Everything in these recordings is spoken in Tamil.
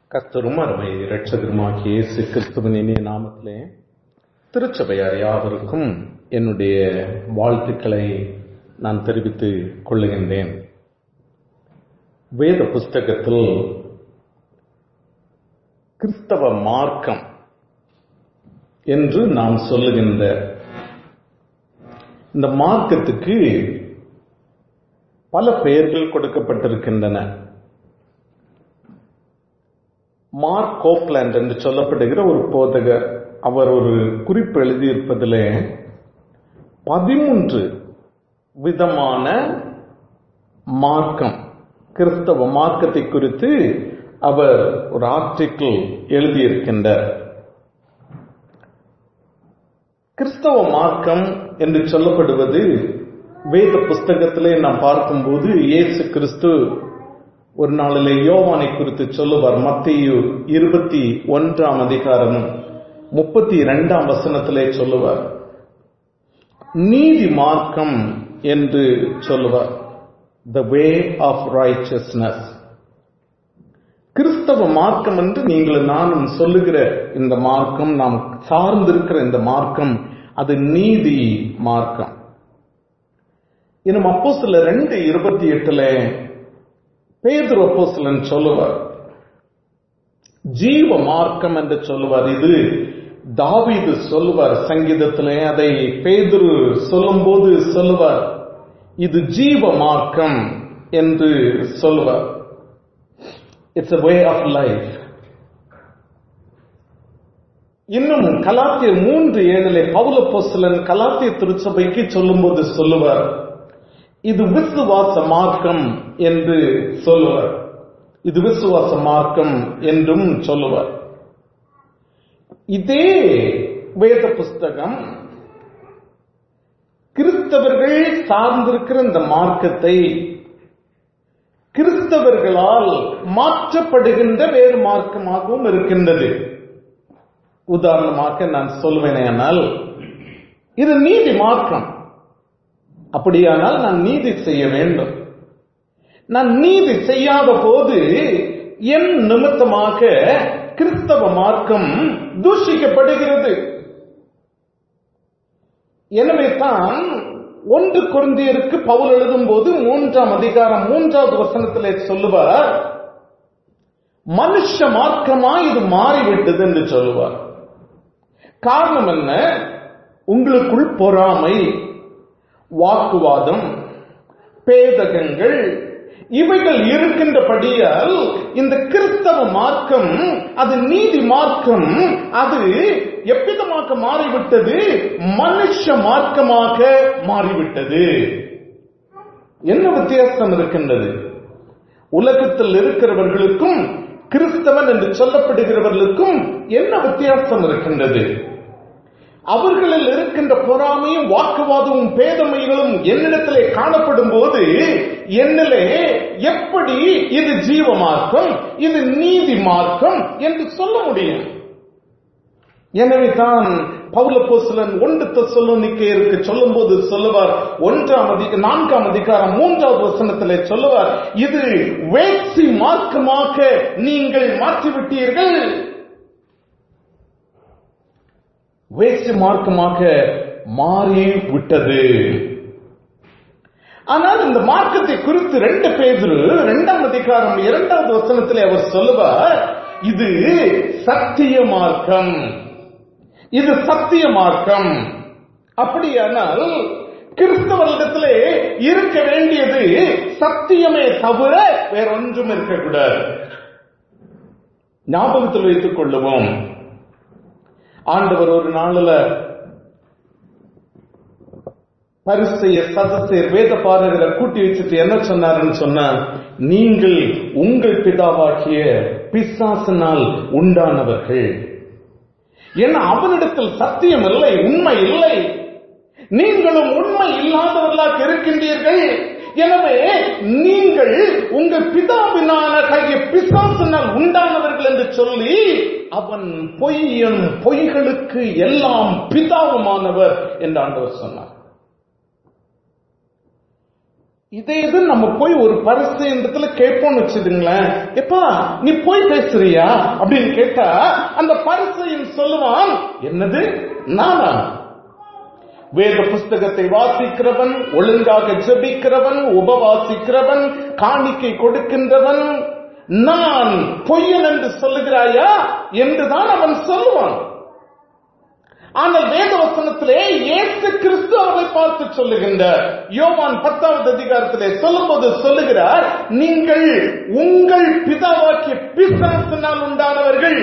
கர்த்தரும் அருமை இரட்சகருமாகிய இயேசு கிறிஸ்துவின் இனிய நாமத்திலே திருச்சபையார் யாவருக்கும் என்னுடைய வாழ்த்துக்களை நான் தெரிவித்துக் கொள்ளுகின்றேன் வேத புஸ்தகத்தில் கிறிஸ்தவ மார்க்கம் என்று நாம் சொல்லுகின்ற இந்த மார்க்கத்துக்கு பல பெயர்கள் கொடுக்கப்பட்டிருக்கின்றன மார்க் கோப்லாண்ட் என்று சொல்லப்படுகிற ஒரு போதகர் அவர் ஒரு குறிப்பு எழுதியிருப்பதிலே பதிமூன்று விதமான மார்க்கம் கிறிஸ்தவ மார்க்கத்தை குறித்து அவர் ஒரு ஆர்டிக்கிள் எழுதியிருக்கின்றார் கிறிஸ்தவ மார்க்கம் என்று சொல்லப்படுவது வேத புஸ்தகத்திலே நாம் பார்க்கும்போது இயேசு கிறிஸ்து ஒரு நாளிலே யோவானை குறித்து சொல்லுவார் மத்தியு இருபத்தி ஒன்றாம் அதிகாரமும் முப்பத்தி இரண்டாம் வசனத்திலே சொல்லுவார் நீதி மார்க்கம் என்று சொல்லுவார் த வே ஆஃப் ரைச்சஸ்னஸ் கிறிஸ்தவ மார்க்கம் என்று நீங்கள் நானும் சொல்லுகிற இந்த மார்க்கம் நாம் சார்ந்திருக்கிற இந்த மார்க்கம் அது நீதி மார்க்கம் இன்னும் அப்போ சில ரெண்டு இருபத்தி எட்டுல பேதுரு அப்போஸ்தலன் சொல்லுவார் ஜீவ மார்க்கம் என்று சொல்லுவார் இது தாவீது சொல்லுவார் சங்கீதத்திலே அதை பேதுரு சொல்லும்போது சொல்லுவார் இது ஜீவ மார்க்கம் என்று சொல்லுவார் it's a way of life இன்னும் கலாத்திய மூன்று ஏழிலே பவுல போஸ்தலன் கலாத்திய திருச்சபைக்கு சொல்லும்போது சொல்லுவார் இது விசுவாச மார்க்கம் என்று சொல்லுவார் இது விசுவாச மார்க்கம் என்றும் சொல்லுவார் இதே வேத புஸ்தகம் கிறிஸ்தவர்கள் சார்ந்திருக்கிற இந்த மார்க்கத்தை கிறிஸ்தவர்களால் மாற்றப்படுகின்ற வேறு மார்க்கமாகவும் இருக்கின்றது உதாரணமாக நான் சொல்வேனேயானால் இது நீதி மார்க்கம் அப்படியானால் நான் நீதி செய்ய வேண்டும் நான் நீதி செய்யாத போது என் நிமித்தமாக கிறிஸ்தவ மார்க்கம் தூஷிக்கப்படுகிறது எனவே தான் ஒன்று குருந்தியருக்கு பவுல் எழுதும் போது மூன்றாம் அதிகாரம் மூன்றாவது வசனத்திலே சொல்லுவார் மனுஷ மார்க்கமா இது மாறிவிட்டது என்று சொல்லுவார் காரணம் என்ன உங்களுக்குள் பொறாமை வாக்குவாதம் பேதகங்கள் இவைகள் இருக்கின்றபடியால் இந்த கிறிஸ்தவ மார்க்கம் அது நீதி மார்க்கம் அது எவ்விதமாக மாறிவிட்டது மனுஷ மார்க்கமாக மாறிவிட்டது என்ன வித்தியாசம் இருக்கின்றது உலகத்தில் இருக்கிறவர்களுக்கும் கிறிஸ்தவன் என்று சொல்லப்படுகிறவர்களுக்கும் என்ன வித்தியாசம் இருக்கின்றது அவர்களில் இருக்கின்ற பொறாமையும் வாக்குவாதமும் பேதமைகளும் என்னிடத்திலே காணப்படும் போது என்னிலே எப்படி இது ஜீவ மார்க்கம் இது நீதி மார்க்கம் என்று சொல்ல முடியும் எனவே தான் பௌலப்போசலன் ஒன்று தசலோனிக்கையருக்கு சொல்லும் போது சொல்லுவார் ஒன்றாம் அதிக நான்காம் அதிகாரம் மூன்றாவது வசனத்திலே சொல்லுவார் இது வேட்சி மார்க்கமாக நீங்கள் மாற்றிவிட்டீர்கள் வேசி மார்க்கமாக மாறி விட்டது ஆனால் இந்த மார்க்கத்தை குறித்து ரெண்டு பேர் இரண்டாம் அதிகாரம் இரண்டாவது வசனத்திலே அவர் சொல்லுவார் இது சத்திய மார்க்கம் இது சத்திய மார்க்கம் அப்படியானால் கிறிஸ்தவரிடத்திலே இருக்க வேண்டியது சத்தியமே தவிர வேறொன்றும் இருக்கக்கூடாது ஞாபகத்தில் வைத்துக் கொள்ளுவோம் ஆண்டவர் ஒரு நாளில் பரிசைய சதசேர் வேத பாரகரை கூட்டி வச்சுட்டு என்ன சொன்னாருன்னு சொன்னா நீங்கள் உங்கள் பிதாவாகிய பிசாசினால் உண்டானவர்கள் ஏன்னா அவனிடத்தில் சத்தியம் இல்லை உண்மை இல்லை நீங்களும் உண்மை இல்லாதவர்களாக இருக்கின்றீர்கள் எனவே நீங்கள் உங்கள் பிதாவினான கைய பிசாசினால் உண்டானவர்கள் என்று சொல்லி அவன் பொய்யன் பொய்களுக்கு எல்லாம் பிதாவுமானவர் என்று ஆண்டவர் சொன்னார் இதே இது நம்ம போய் ஒரு பரிசு இடத்துல கேட்போம்னு வச்சுதுங்களேன் எப்பா நீ போய் பேசுறியா அப்படின்னு கேட்டா அந்த பரிசையும் சொல்லுவான் என்னது நானா வேத புஸ்தகத்தை வாசிக்கிறவன் ஒழுங்காக ஜெபிக்கிறவன் உபவாசிக்கிறவன் காணிக்கை கொடுக்கின்றவன் நான் பொய்யன் என்று சொல்லுகிறாயா என்றுதான் அவன் சொல்லுவான் ஆனால் வேத வசனத்திலே இயேசு கிறிஸ்து அவர்களை பார்த்து சொல்லுகின்றார் யோவான் பத்தாவது அதிகாரத்திலே சொல்லும்போது சொல்லுகிறார் நீங்கள் உங்கள் பிதாவாக்கிய பிசாசினால் உண்டானவர்கள்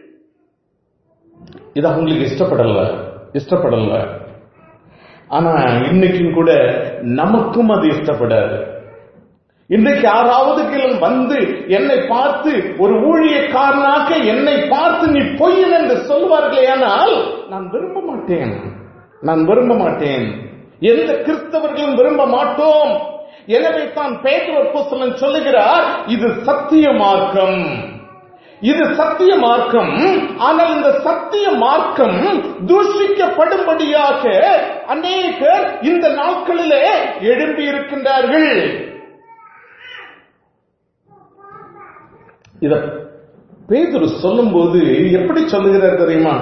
இது அவங்களுக்கு இஷ்டப்படல இஷ்டப்படல ஆனா இன்னைக்கும் கூட நமக்கும் அது இஷ்டப்படாது இன்றைக்கு யாராவது கீழே வந்து என்னை பார்த்து ஒரு ஊழியக்காரனாக என்னை பார்த்து நீ பொய்யன் என்று சொல்வார்களே ஆனால் நான் விரும்ப மாட்டேன் நான் விரும்ப மாட்டேன் எந்த கிறிஸ்தவர்களும் விரும்ப மாட்டோம் எனவே தான் பேசுவன் சொல்லுகிறார் இது சத்திய மார்க்கம் இது சத்திய மார்க்கம் ஆனால் இந்த சத்திய மார்க்கம் தூஷிக்கப்படும்படியாக அநேகர் இந்த நாட்களிலே எழும்பி இருக்கின்றார்கள் இத பேதுரு சொல்லும்போது எப்படி சொல்லுகிறார் தெரியுமா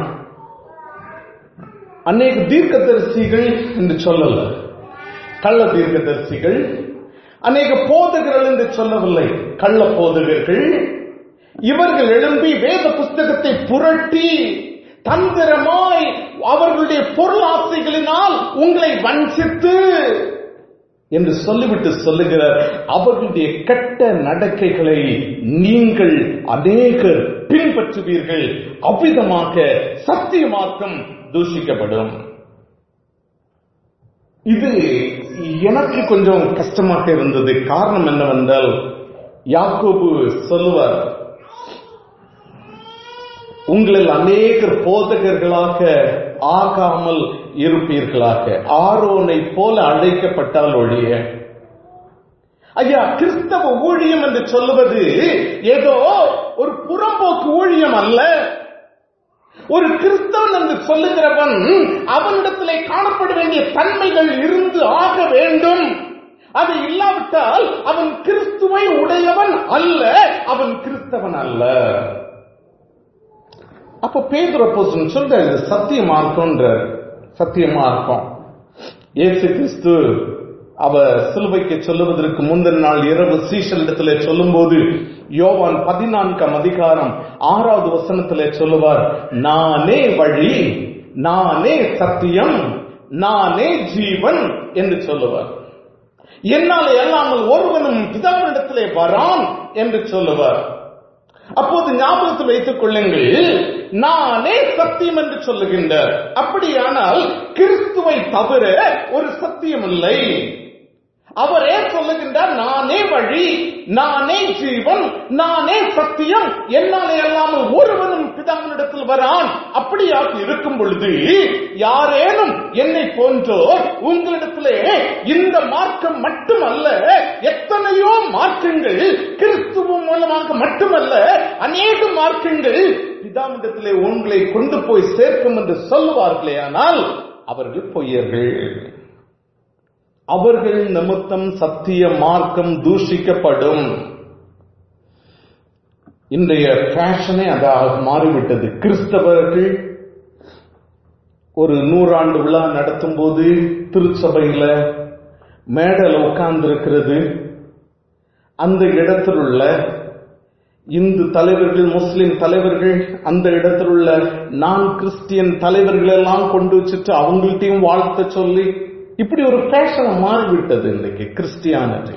அநேக தீர்க்கதரிசிகள் என்று சொல்லல கள்ள தீர்க்கதரிசிகள் அநேக போதகர்கள் என்று சொல்லவில்லை கள்ள போதகர்கள் இவர்கள் எழும்பி வேத புஸ்தகத்தை புரட்டி தந்திரமாய் அவர்களுடைய பொருளாசைகளினால் உங்களை வஞ்சித்து என்று சொல்லிவிட்டு சொல்லுகிறார் அவர்களுடைய கட்ட நடக்கைகளை நீங்கள் அநேகர் பின்பற்றுவீர்கள் அவ்விதமாக சத்தியமாக்கம் தூஷிக்கப்படும் இது எனக்கு கொஞ்சம் கஷ்டமாக இருந்தது காரணம் என்னவென்றால் யாக்கோபு சொல்லுவார் உங்களில் அநேகர் போதகர்களாக ஆகாமல் இருப்பீர்களாக ஆரோனை போல அழைக்கப்பட்டால் ஒழிய ஐயா கிறிஸ்தவ ஊழியம் என்று சொல்லுவது ஏதோ ஒரு புறம்போக்கு ஊழியம் அல்ல ஒரு கிறிஸ்தவன் என்று சொல்லுகிறவன் அவனிடத்திலே காணப்பட வேண்டிய தன்மைகள் இருந்து ஆக வேண்டும் அது இல்லாவிட்டால் அவன் கிறிஸ்துவை உடையவன் அல்ல அவன் கிறிஸ்தவன் அல்ல அப்ப பேதுர போசன் சொல்ற இது சத்திய மார்க்கம்ன்ற சத்திய மார்க்கம் இயேசு கிறிஸ்து அவ சிலுவைக்கு சொல்லுவதற்கு முந்தின நாள் இரவு சீஷலிடத்துல சொல்லும்போது யோவான் பதினான்காம் அதிகாரம் ஆறாவது வசனத்திலே சொல்லுவார் நானே வழி நானே சத்தியம் நானே ஜீவன் என்று சொல்லுவார் என்னால் அல்லாமல் ஒருவனும் பிதாவினிடத்திலே வரான் என்று சொல்லுவார் அப்போது ஞாபகத்தில் வைத்துக் கொள்ளுங்கள் நானே சத்தியம் என்று சொல்லுகின்றார் அப்படியானால் கிறிஸ்துவை தவிர ஒரு சத்தியம் இல்லை அவரே சொல்லுகின்றார் நானே வழி நானே ஜீவன் நானே சத்தியம் என்னாலே அல்லாமல் ஒருவனும் பிதாவினிடத்தில் வரான் அப்படியாக இருக்கும் பொழுது யாரேனும் என்னை போன்றோர் உங்களிடத்திலே இந்த மார்க்கம் மட்டுமல்ல எத்தனையோ மார்க்கங்கள் கிறிஸ்துவ மூலமாக மட்டுமல்ல அநேக மார்க்கங்கள் பிதாவிடத்திலே உங்களை கொண்டு போய் சேர்க்கும் என்று சொல்லுவார்களே ஆனால் அவர்கள் பொய்யர்கள் அவர்கள் நிமித்தம் சத்திய மார்க்கம் தூஷிக்கப்படும் இன்றைய ஃபேஷனே அதாக மாறிவிட்டது கிறிஸ்தவர்கள் ஒரு நூறாண்டு விழா நடத்தும் போது திருச்சபையில மேடல் உட்கார்ந்து இருக்கிறது அந்த இடத்தில் உள்ள இந்து தலைவர்கள் முஸ்லிம் தலைவர்கள் அந்த இடத்தில் உள்ள நான் கிறிஸ்டியன் தலைவர்கள் எல்லாம் கொண்டு வச்சுட்டு அவங்கள்ட்டையும் வாழ்த்த சொல்லி இப்படி ஒரு ஃபேஷனை மாறிவிட்டது இன்னைக்கு கிறிஸ்டியானிட்டி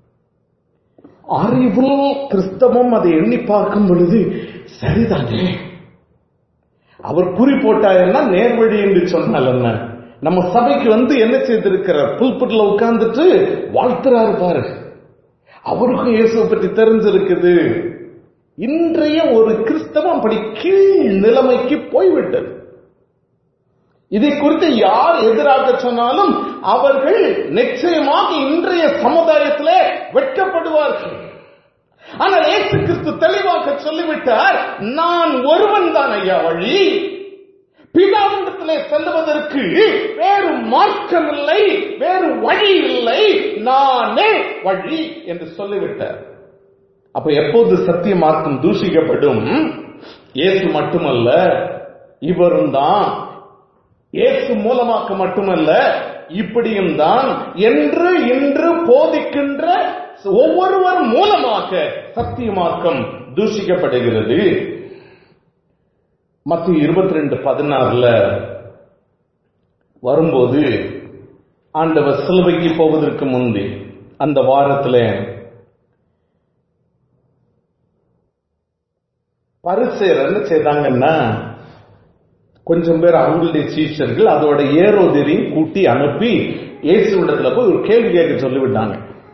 அறிவும் கிறிஸ்தவம் அதை எண்ணி பார்க்கும் பொழுது சரிதானே அவர் குறி போட்டாருன்னா நேர்வழி என்று சொன்னால் என்ன நம்ம சபைக்கு வந்து என்ன செய்திருக்கிறார் புல்புட்ல உட்கார்ந்துட்டு வாழ்த்துறாரு பாரு அவருக்கும் இயேசுவை பற்றி தெரிஞ்சிருக்குது இன்றைய ஒரு கிறிஸ்தவம் அப்படி கீழ் நிலைமைக்கு போய்விட்டது இதை குறித்து யார் எதிராக சொன்னாலும் அவர்கள் நிச்சயமாக இன்றைய சமுதாயத்திலே வெட்கப்படுவார்கள் ஆனால் ஏசு கிறிஸ்து தெளிவாக சொல்லிவிட்டார் நான் ஒருவன் தான் ஐயா வழி பிதாவிடத்திலே செல்லுவதற்கு வேறு மார்க்கம் இல்லை வேறு வழி இல்லை நானே வழி என்று சொல்லிவிட்டார் அப்ப எப்போது சத்திய மார்க்கம் தூஷிக்கப்படும் இயேசு மட்டுமல்ல இவரும் தான் இயேசு மூலமாக்க மட்டுமல்ல இப்படியும் தான் என்று இன்று போதிக்கின்ற ஒவ்வொருவர் மூலமாக சத்திய மார்க்கம் தூஷிக்கப்படுகிறது மத்திய இருபத்தி ரெண்டு பதினாறுல வரும்போது ஆண்டவர் சிலுவைக்கு போவதற்கு முந்தி அந்த வாரத்துல பரிசேர் என்ன செய்தாங்கன்னா கொஞ்சம் பேர் அவங்களுடைய சீஷர்கள் அதோட ஏரோதரையும் கூட்டி அனுப்பி இயேசுவிடத்துல போய் ஒரு கேள்வி கேட்க சொல்லிவிட்டாங்க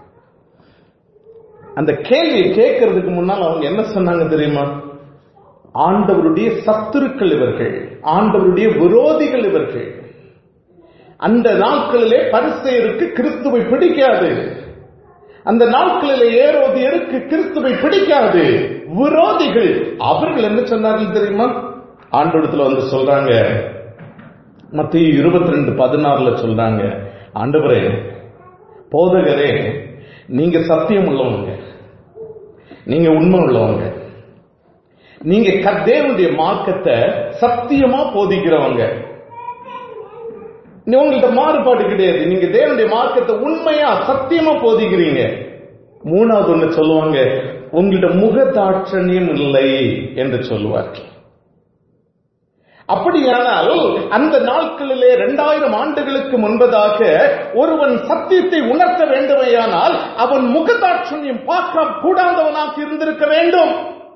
அந்த கேள்வியை கேட்கறதுக்கு முன்னால் அவங்க என்ன சொன்னாங்க தெரியுமா ஆண்டவருடைய சத்துருக்கள் இவர்கள் ஆண்டவருடைய விரோதிகள் இவர்கள் அந்த நாட்களிலே பரிசெயருக்கு கிறிஸ்துவை பிடிக்காது அந்த நாட்களிலே ஏரோதியருக்கு கிறிஸ்துவை பிடிக்காது விரோதிகள் அவர்கள் என்ன சொன்னார்கள் தெரியுமா ஆண்டவரத்துல வந்து சொல்றாங்க மத்திய இருபத்தி ரெண்டு பதினாறுல சொல்றாங்க ஆண்டவரே போதகரே நீங்க சத்தியம் உள்ளவங்க நீங்க உண்மை உள்ளவங்க நீங்க தேவனுடைய மார்க்கத்தை சத்தியமா போதிக்கிறவங்க உங்கள்ட்ட மாறுபாடு கிடையாது நீங்க தேவனுடைய மார்க்கத்தை உண்மையா சத்தியமா போதிக்கிறீங்க மூணாவது ஒண்ணு சொல்லுவாங்க உங்கள்ட்ட முகதாட்சணியம் இல்லை என்று சொல்லுவார்கள் அப்படியானால் அந்த நாட்களிலே இரண்டாயிரம் ஆண்டுகளுக்கு முன்பதாக ஒருவன் சத்தியத்தை உணர்த்த வேண்டுமையானால் அவன் முகதாட்சணியம் பார்க்க கூடாதவனாக இருந்திருக்க வேண்டும்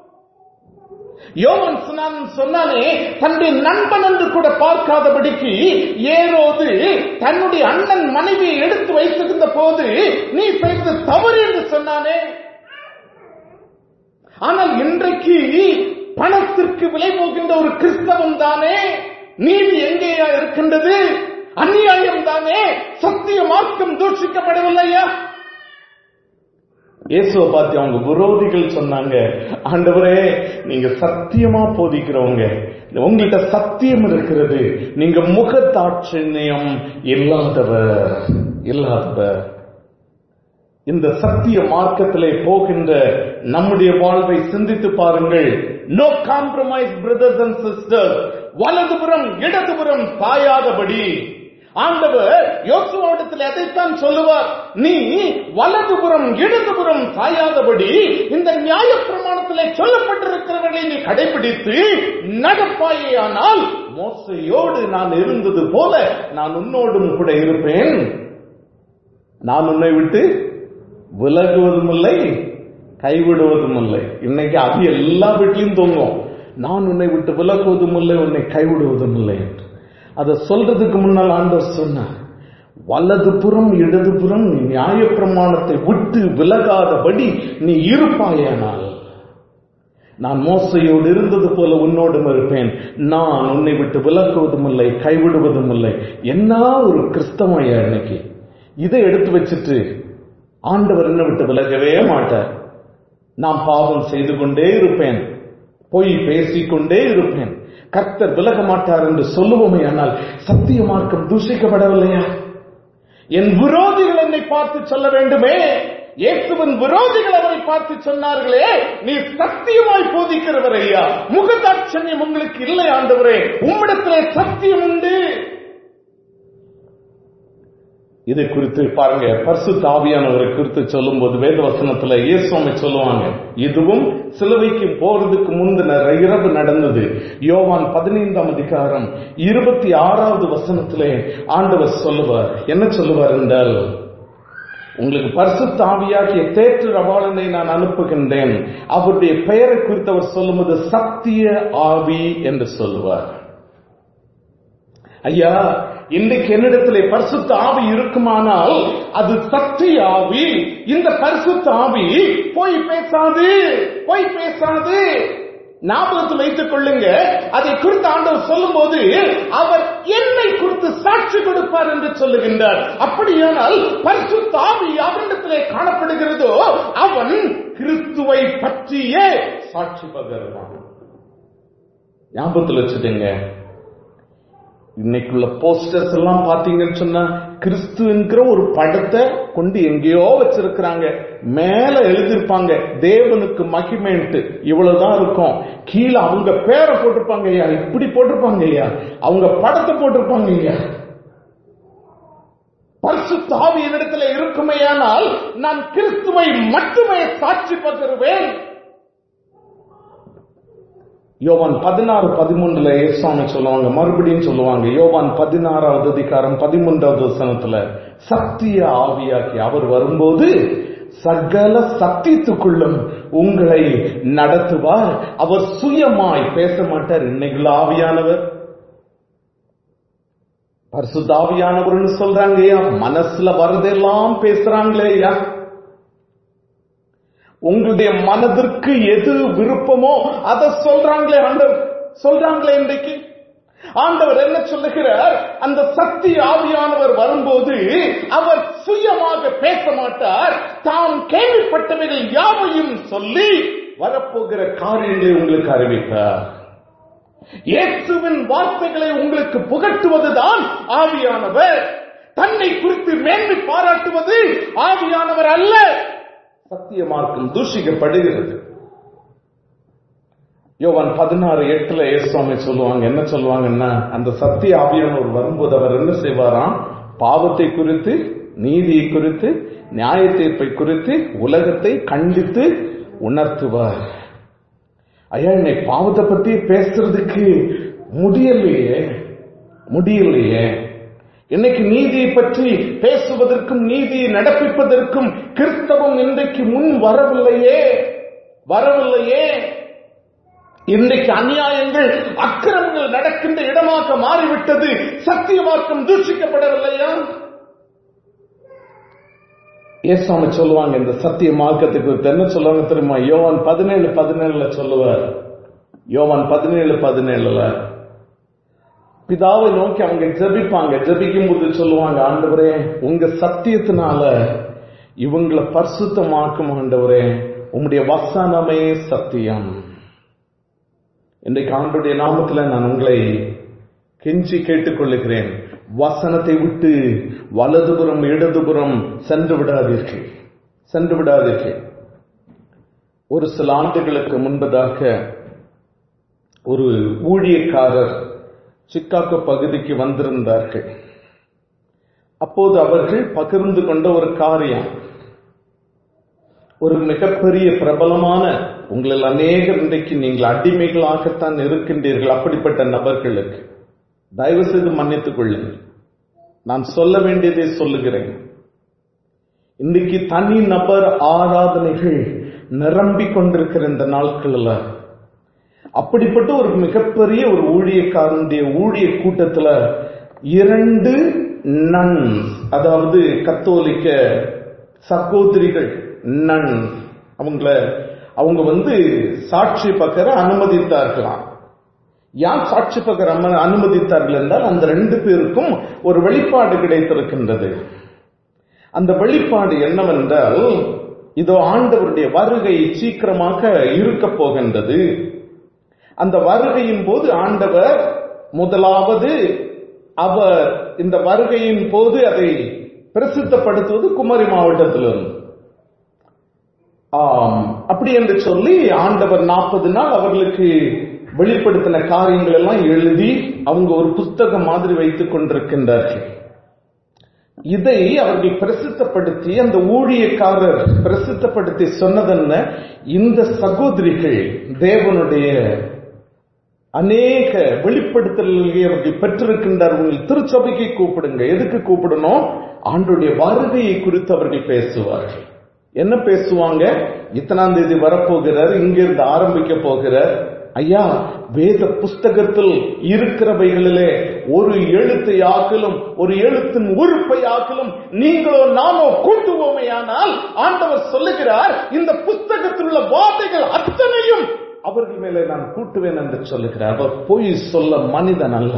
யோவன் சொன்னானே தன்னுடைய நண்பன் என்று கூட பார்க்காதபடிக்கு ஏரோது தன்னுடைய அண்ணன் மனைவியை எடுத்து வைத்திருந்த போது நீ செய்தது தவறு என்று சொன்னானே ஆனால் இன்றைக்கு பணத்திற்கு விலை போகின்ற ஒரு கிறிஸ்தவம் தானே நீதி எங்கேயா இருக்கின்றது அநியாயம் தானே சத்திய மார்க்கம் தூஷிக்கப்படவில்லையா இயேசுவை பார்த்து அவங்க விரோதிகள் சொன்னாங்க ஆண்டவரே நீங்க சத்தியமா போதிக்கிறவங்க உங்கள்கிட்ட சத்தியம் இருக்கிறது நீங்க முகத்தாட்சியம் இல்லாதவர் இல்லாதவர் இந்த சத்திய மார்க்கத்திலே போகின்ற நம்முடைய வாழ்வை சிந்தித்து பாருங்கள் no compromise brothers and sisters வலதுபுறம் இடதுபுறம் சாயாதபடி ஆண்டவர் யோசுவாவிடத்தில் எதைத்தான் சொல்லுவார் நீ வலதுபுறம் இடதுபுறம் சாயாதபடி இந்த நியாய பிரமாணத்திலே சொல்லப்பட்டிருக்கிறவர்களை நீ கடைபிடித்து நடப்பாயானால் மோசையோடு நான் இருந்தது போல நான் உன்னோடும் கூட இருப்பேன் நான் உன்னை விட்டு விலகுவதும் இல்லை கைவிடுவதும் இல்லை இன்னைக்கு அது எல்லா வீட்லையும் தோங்கும் நான் உன்னை விட்டு விலகுவதும் இல்லை உன்னை கைவிடுவதும் இல்லை என்று அதை சொல்றதுக்கு முன்னால் ஆண்டவர் சொன்னார் வலது புறம் இடது புறம் நீ நியாய பிரமாணத்தை விட்டு விலகாதபடி நீ இருப்பாயானால் நான் மோசையோடு இருந்தது போல உன்னோடும் இருப்பேன் நான் உன்னை விட்டு விலகுவதும் இல்லை கைவிடுவதும் இல்லை என்ன ஒரு கிறிஸ்தவயா இன்னைக்கு இதை எடுத்து வச்சுட்டு ஆண்டவர் என்ன விட்டு விலகவே மாட்டார் நான் பாவம் செய்து கொண்டே இருப்பேன் பொய் பேசிக்கொண்டே இருப்பேன் கர்த்தர் விலக மாட்டார் என்று சொல்லுவோமே ஆனால் சத்திய மார்க்கம் தூஷிக்கப்படவில்லையா என் விரோதிகள் என்னை பார்த்து சொல்ல வேண்டுமே இயேசுவின் விரோதிகள் அவரை பார்த்து சொன்னார்களே நீ சத்தியமாய் போதிக்கிறவர் ஐயா முகதாட்சண்யம் உங்களுக்கு இல்லை ஆண்டவரே உம்மிடத்திலே சத்தியம் உண்டு இதை குறித்து பாருங்க பர்சு தாவியானவரை குறித்து சொல்லும் போது வேத வசனத்துல இயேசுவாமி சொல்லுவாங்க இதுவும் சிலுவைக்கு போறதுக்கு முந்தின இரவு நடந்தது யோவான் பதினைந்தாம் அதிகாரம் இருபத்தி ஆறாவது வசனத்திலே ஆண்டவர் சொல்லுவார் என்ன சொல்லுவார் என்றால் உங்களுக்கு பரிசு தாவியாகிய தேற்று ரவாளனை நான் அனுப்புகின்றேன் அவருடைய பெயரை குறித்து அவர் சொல்லும்போது சத்திய ஆவி என்று சொல்லுவார் ஐயா இன்றைக்கு என்னிடத்திலே பரிசுத்த ஆவி இருக்குமானால் அது சத்திய ஆவி இந்த பரிசுத்த ஆவி போய் பேசாது போய் பேசாது ஞாபகத்தில் வைத்துக் கொள்ளுங்க அதை குறித்து ஆண்டவர் சொல்லும் போது அவர் என்னை குறித்து சாட்சி கொடுப்பார் என்று சொல்லுகின்றார் அப்படியானால் பரிசுத்த ஆவி அவரிடத்திலே காணப்படுகிறதோ அவன் கிறிஸ்துவை பற்றியே சாட்சி பகர்வான் ஞாபகத்தில் வச்சுடுங்க இன்னைக்குள்ள போஸ்டர்ஸ் எல்லாம் பாத்தீங்கன்னு சொன்னா கிறிஸ்து என்கிற ஒரு படத்தை கொண்டு எங்கேயோ வச்சிருக்கிறாங்க மேல எழுதியிருப்பாங்க தேவனுக்கு மகிமைன்ட்டு இவ்வளவுதான் இருக்கும் கீழே அவங்க பேரை போட்டிருப்பாங்க ஐயா இப்படி போட்டிருப்பாங்க ஐயா அவங்க படத்தை போட்டிருப்பாங்க ஐயா பரிசுத்த ஆவி என்னிடத்துல இருக்குமேயானால் நான் கிறிஸ்துவை மட்டுமே சாட்சி பகிர்வேன் யோவான் பதினாறு பதிமூன்றுல ஏசாமி சொல்லுவாங்க மறுபடியும் சொல்லுவாங்க யோவான் பதினாறாவது அதிகாரம் பதிமூன்றாவது வசனத்துல சத்திய ஆவியாக்கி அவர் வரும்போது சகல சத்தியத்துக்குள்ளும் உங்களை நடத்துவார் அவர் சுயமாய் பேச மாட்டார் இன்னைக்குள்ள ஆவியானவர் பரிசுத்தாவியானவர்னு சொல்றாங்க ஐயா மனசுல வரதெல்லாம் பேசுறாங்களே ஐயா உங்களுடைய மனதிற்கு எது விருப்பமோ அதை சொல்றாங்களே ஆண்டவர் சொல்றாங்களே இன்றைக்கு ஆண்டவர் என்ன சொல்லுகிறார் அந்த சக்தி ஆவியானவர் வரும்போது அவர் சுயமாக பேச மாட்டார் தாம் கேள்விப்பட்டவைகள் யாவையும் சொல்லி வரப்போகிற காரியங்களை உங்களுக்கு அறிவிப்பார் இயேசுவின் வார்த்தைகளை உங்களுக்கு புகட்டுவதுதான் ஆவியானவர் தன்னை குறித்து மேன்மை பாராட்டுவது ஆவியானவர் அல்ல சத்திய மார்க்கம் தூஷிக்கப்படுகிறது யோவான் பதினாறு எட்டுல ஏசுவாமி சொல்லுவாங்க என்ன சொல்லுவாங்கன்னா அந்த சத்திய ஆவியானவர் வரும்போது அவர் என்ன செய்வாராம் பாவத்தை குறித்து நீதியை குறித்து நியாய தீர்ப்பை குறித்து உலகத்தை கண்டித்து உணர்த்துவார் ஐயா என்னை பாவத்தை பத்தி பேசுறதுக்கு முடியலையே முடியலையே இன்னைக்கு நீதியை பற்றி பேசுவதற்கும் நீதியை நடப்பிப்பதற்கும் கிறிஸ்தவம் இன்றைக்கு முன் வரவில்லையே வரவில்லையே இன்றைக்கு அநியாயங்கள் அக்கிரமங்கள் நடக்கின்ற இடமாக மாறிவிட்டது சத்திய மார்க்கம் தூஷிக்கப்படவில்லையா ஏசாமி சொல்லுவாங்க இந்த சத்திய மார்க்கத்துக்கு என்ன சொல்லுவாங்க தெரியுமா யோவான் பதினேழு பதினேழுல சொல்லுவார் யோவான் பதினேழு பதினேழுல பிதாவை நோக்கி அவங்க ஜபிப்பாங்க ஜபிக்கும் போது சொல்லுவாங்க ஆண்டவரே உங்க சத்தியத்தினால இவங்களை பரிசுத்தமாக்கும் ஆண்டவரே உங்களுடைய வசனமே சத்தியம் இன்றைக்கு ஆண்டுடைய நாமத்துல நான் உங்களை கெஞ்சி கேட்டுக்கொள்ளுகிறேன் வசனத்தை விட்டு வலதுபுறம் இடதுபுறம் சென்று விடாதீர்கள் சென்று விடாதீர்கள் ஒரு சில ஆண்டுகளுக்கு முன்பதாக ஒரு ஊழியக்காரர் சிக்காகோ பகுதிக்கு வந்திருந்தார்கள் அப்போது அவர்கள் பகிர்ந்து கொண்ட ஒரு காரியம் ஒரு மிகப்பெரிய பிரபலமான உங்களில் அநேகர் இன்றைக்கு நீங்கள் அடிமைகளாகத்தான் இருக்கின்றீர்கள் அப்படிப்பட்ட நபர்களுக்கு தயவு செய்து மன்னித்துக் கொள்ளுங்கள் நான் சொல்ல வேண்டியதை சொல்லுகிறேன் இன்றைக்கு தனி நபர் ஆராதனைகள் நிரம்பிக் கொண்டிருக்கிற இந்த நாட்களில் அப்படிப்பட்ட ஒரு மிகப்பெரிய ஒரு ஊழியக்காரனுடைய ஊழிய கூட்டத்துல இரண்டு நன் அதாவது கத்தோலிக்க சகோதரிகள் நன் அவங்கள அவங்க வந்து சாட்சி பக்கர அனுமதித்தார்களாம் யார் சாட்சி பகர் அனுமதித்தார்கள் என்றால் அந்த ரெண்டு பேருக்கும் ஒரு வெளிப்பாடு கிடைத்திருக்கின்றது அந்த வெளிப்பாடு என்னவென்றால் இதோ ஆண்டவருடைய வருகை சீக்கிரமாக இருக்க போகின்றது அந்த வருகையின் போது ஆண்டவர் முதலாவது அவர் இந்த வருகையின் போது அதை பிரசித்தப்படுத்துவது குமரி மாவட்டத்திலிருந்து ஆம் அப்படி என்று சொல்லி ஆண்டவர் நாற்பது நாள் அவர்களுக்கு வெளிப்படுத்தின காரியங்கள் எல்லாம் எழுதி அவங்க ஒரு புஸ்தகம் மாதிரி வைத்துக் கொண்டிருக்கின்றார்கள் இதை அவர்கள் பிரசித்தப்படுத்தி அந்த ஊழியக்காரர் பிரசித்தப்படுத்தி சொன்னதென்ன இந்த சகோதரிகள் தேவனுடைய அநேக வெளிப்படுத்தல்களை அவர்கள் பெற்றிருக்கின்றார்கள் திருச்சபைக்கு கூப்பிடுங்க எதுக்கு கூப்பிடணும் ஆண்டுடைய வருகையை குறித்து அவர்கள் பேசுவார்கள் என்ன பேசுவாங்க இத்தனாம் தேதி வரப்போகிறார் இங்கிருந்து ஆரம்பிக்க போகிறார் ஐயா வேத புஸ்தகத்தில் இருக்கிறவைகளிலே ஒரு எழுத்தை ஆக்கலும் ஒரு எழுத்தின் உறுப்பை ஆக்கலும் நீங்களோ நாமோ கூட்டுவோமே ஆனால் ஆண்டவர் சொல்லுகிறார் இந்த புஸ்தகத்தில் உள்ள வார்த்தைகள் அத்தனையும் அவர்கள் மேலே நான் கூட்டுவேன் என்று சொல்லுகிறார் அவர் பொய் சொல்ல மனிதன் அல்ல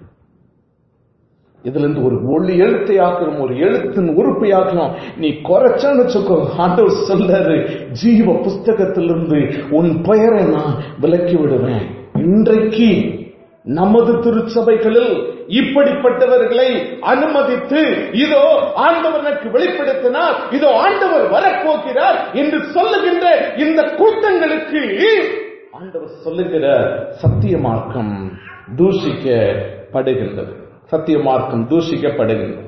இதுல இருந்து ஒரு ஒளி எழுத்தை ஆக்கணும் ஒரு எழுத்தின் உறுப்பை ஆக்கணும் நீ குறைச்சான்னு வச்சுக்கோ ஆண்டவர் சொல்றாரு ஜீவ புஸ்தகத்திலிருந்து உன் பெயரை நான் விலக்கி விடுவேன் இன்றைக்கு நமது திருச்சபைகளில் இப்படிப்பட்டவர்களை அனுமதித்து இதோ ஆண்டவர் எனக்கு வெளிப்படுத்தினார் இதோ ஆண்டவர் வரப்போகிறார் என்று சொல்லுகின்ற இந்த கூட்டங்களுக்கு ஆண்டவர் சொல்லுகிற சத்திய மார்க்கம் தூஷிக்கப்படுகின்றது சத்திய மார்க்கம் தூஷிக்கப்படுகின்றது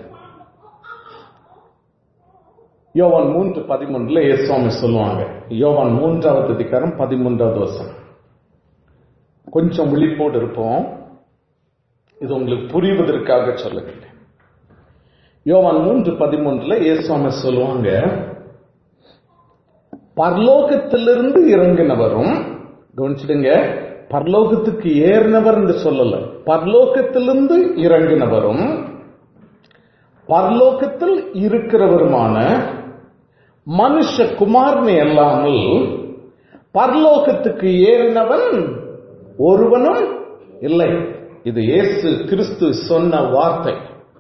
யோவான் மூன்று பதிமூன்றுல சுவாமி சொல்லுவாங்க யோவான் மூன்றாவது அதிகாரம் பதிமூன்றாவது வருஷம் கொஞ்சம் விழிப்போடு இருப்போம் இது உங்களுக்கு புரிவதற்காக சொல்லுகிறேன் யோவான் மூன்று பதிமூன்றுல ஏசுவாமி சொல்லுவாங்க பரலோகத்திலிருந்து இறங்கினவரும் கவனிச்சிடுங்க பரலோகத்துக்கு ஏறினவர் என்று சொல்லல பரலோகத்திலிருந்து இறங்கினவரும் பரலோகத்தில் இருக்கிறவருமான மனுஷ குமாரனை அல்லாமல் பரலோகத்துக்கு ஏறினவன் ஒருவனும் இல்லை இது இயேசு கிறிஸ்து சொன்ன வார்த்தை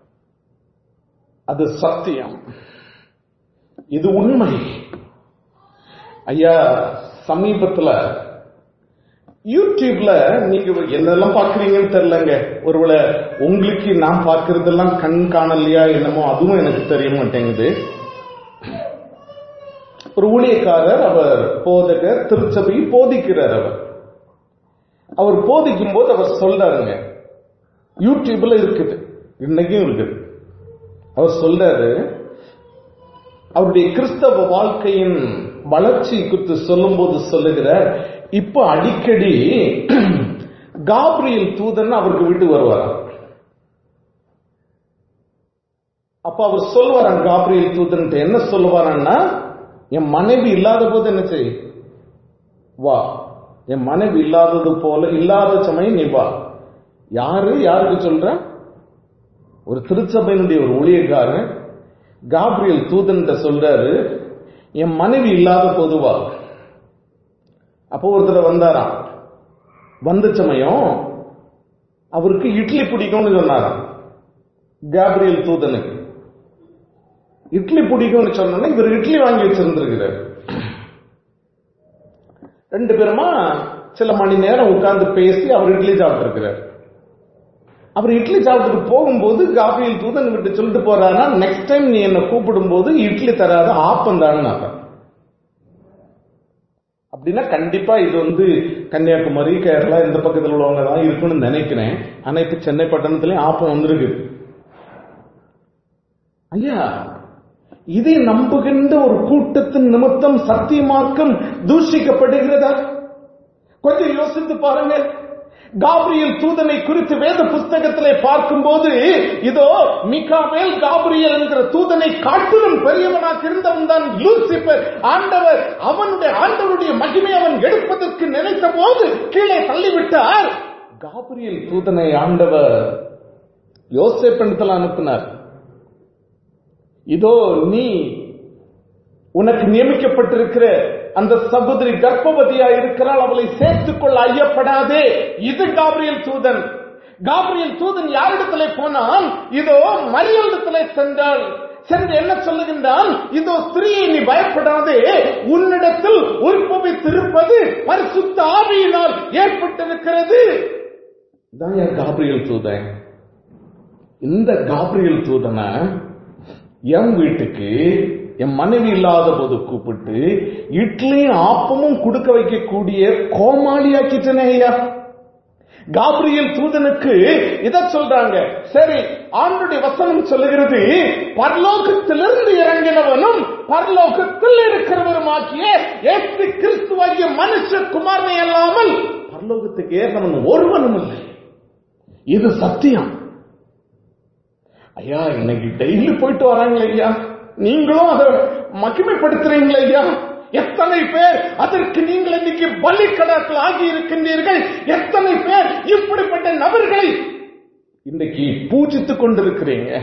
அது சத்தியம் இது உண்மை ஐயா சமீபத்துல யூடியூப்ல நீங்க என்னெல்லாம் பாக்குறீங்கன்னு தெரியலங்க ஒருவேளை உங்களுக்கு நான் பார்க்கறதெல்லாம் கண் காணலையா என்னமோ அதுவும் எனக்கு தெரிய மாட்டேங்குது ஒரு ஊழியக்காரர் அவர் போதகர் திருச்சபை போதிக்கிறார் அவர் அவர் போதிக்கும் போது அவர் சொல்றாருங்க யூடியூப்ல இருக்குது இன்னைக்கும் இருக்குது அவர் சொல்றாரு அவருடைய கிறிஸ்தவ வாழ்க்கையின் வளர்ச்சி குறித்து சொல்லும் போது சொல்லுகிறார் இப்ப அடிக்கடி காப்ரியல் தூதன் அவருக்கு விட்டு வருவாராம் அப்ப அவர் சொல்லுவாராம் காப்ரியல் தூதன் என்ன சொல்லுவாரான்னா என் மனைவி இல்லாத போது என்ன செய் வா என் மனைவி இல்லாதது போல இல்லாத சமயம் நீ வா யாரு யாருக்கு சொல்ற ஒரு திருச்சபையினுடைய ஒரு ஊழியக்காரன் காப்ரியல் தூதன் சொல்றாரு என் மனைவி இல்லாத பொதுவா அப்போ ஒருத்தர் வந்தாராம் வந்த சமயம் அவருக்கு இட்லி பிடிக்கும்னு சொன்னாராம் காப்ரியல் தூதனுக்கு இட்லி பிடிக்கும்னு சொன்னா இவர் இட்லி வாங்கி வச்சிருந்திருக்கிறார் ரெண்டு பேருமா சில மணி நேரம் உட்கார்ந்து பேசி அவர் இட்லி சாப்பிட்டு அவர் இட்லி சாப்பிட்டுட்டு போகும்போது காபியில் தூதன் விட்டு சொல்லிட்டு போறாருன்னா நெக்ஸ்ட் டைம் நீ என்ன கூப்பிடும் போது இட்லி தராத ஆப்பம் தான்னு அப்படின்னா கண்டிப்பா இது வந்து கன்னியாகுமரி கேரளா இந்த பக்கத்தில் உள்ளவங்க தான் இருக்குன்னு நினைக்கிறேன் ஆனா இப்ப சென்னை பட்டணத்திலயும் ஆப்பம் வந்திருக்கு ஐயா இதை நம்புகின்ற ஒரு கூட்டத்தின் நிமித்தம் சத்தியமாக்கம் தூஷிக்கப்படுகிறதா கொஞ்சம் யோசித்து பாருங்க காபிரியல் தூதனை குறித்து வேத புஸ்தகத்திலே பார்க்கும்போது இதோ மிகாவேல் காபிரியல் என்கிற தூதனை காட்டிலும் பெரியவனாக இருந்தவன் தான் லூசிபர் ஆண்டவர் அவனுடைய ஆண்டவருடைய மகிமை அவன் எடுப்பதற்கு நினைத்த போது கீழே தள்ளிவிட்டார் காபிரியல் தூதனை ஆண்டவர் யோசேப்பனத்தில் அனுப்பினார் இதோ நீ உனக்கு நியமிக்கப்பட்டிருக்கிற அந்த சகோதரி கர்ப்பவதியா இருக்கிறாள் அவளை சேர்த்துக் கொள்ள ஐயப்படாதே இது காபிரியல் தூதன் காபிரியல் தூதன் யாரிடத்திலே போனான் இதோ மரியலிடத்திலே சென்றாள் சென்று என்ன சொல்லுகின்றான் இதோ ஸ்திரீயை நீ பயப்படாதே உன்னிடத்தில் உற்பவித்திருப்பது பரிசுத்த ஆவியினால் ஏற்பட்டிருக்கிறது தான் என் காபிரியல் தூதன் இந்த காபிரியல் தூதனை என் வீட்டுக்கு என் மனைவி இல்லாத போது கூப்பிட்டு இட்லியும் ஆப்பமும் கொடுக்க வைக்கக்கூடிய கோமாளியாக்கிட்டனே ஐயா காபிரியல் தூதனுக்கு இத சொல்றாங்க சரி ஆண்டுடைய வசனம் சொல்லுகிறது பரலோகத்திலிருந்து இறங்கினவனும் பரலோகத்தில் இருக்கிறவருமாக்கிய ஏசு கிறிஸ்துவாகிய மனுஷ குமாரனை அல்லாமல் பரலோகத்துக்கு ஏறினவன் ஒருவனும் இல்லை இது சத்தியம் ஐயா இன்னைக்கு டெய்லி போயிட்டு வராங்களே ஐயா நீங்களும் அதை மகிமைப்படுத்துறீங்களே ஐயா எத்தனை பேர் அதற்கு நீங்கள் இன்னைக்கு பலிக்கடாக்கள் ஆகி இருக்கின்றீர்கள் எத்தனை பேர் இப்படிப்பட்ட நபர்களை இன்னைக்கு பூஜித்துக் கொண்டிருக்கிறீங்க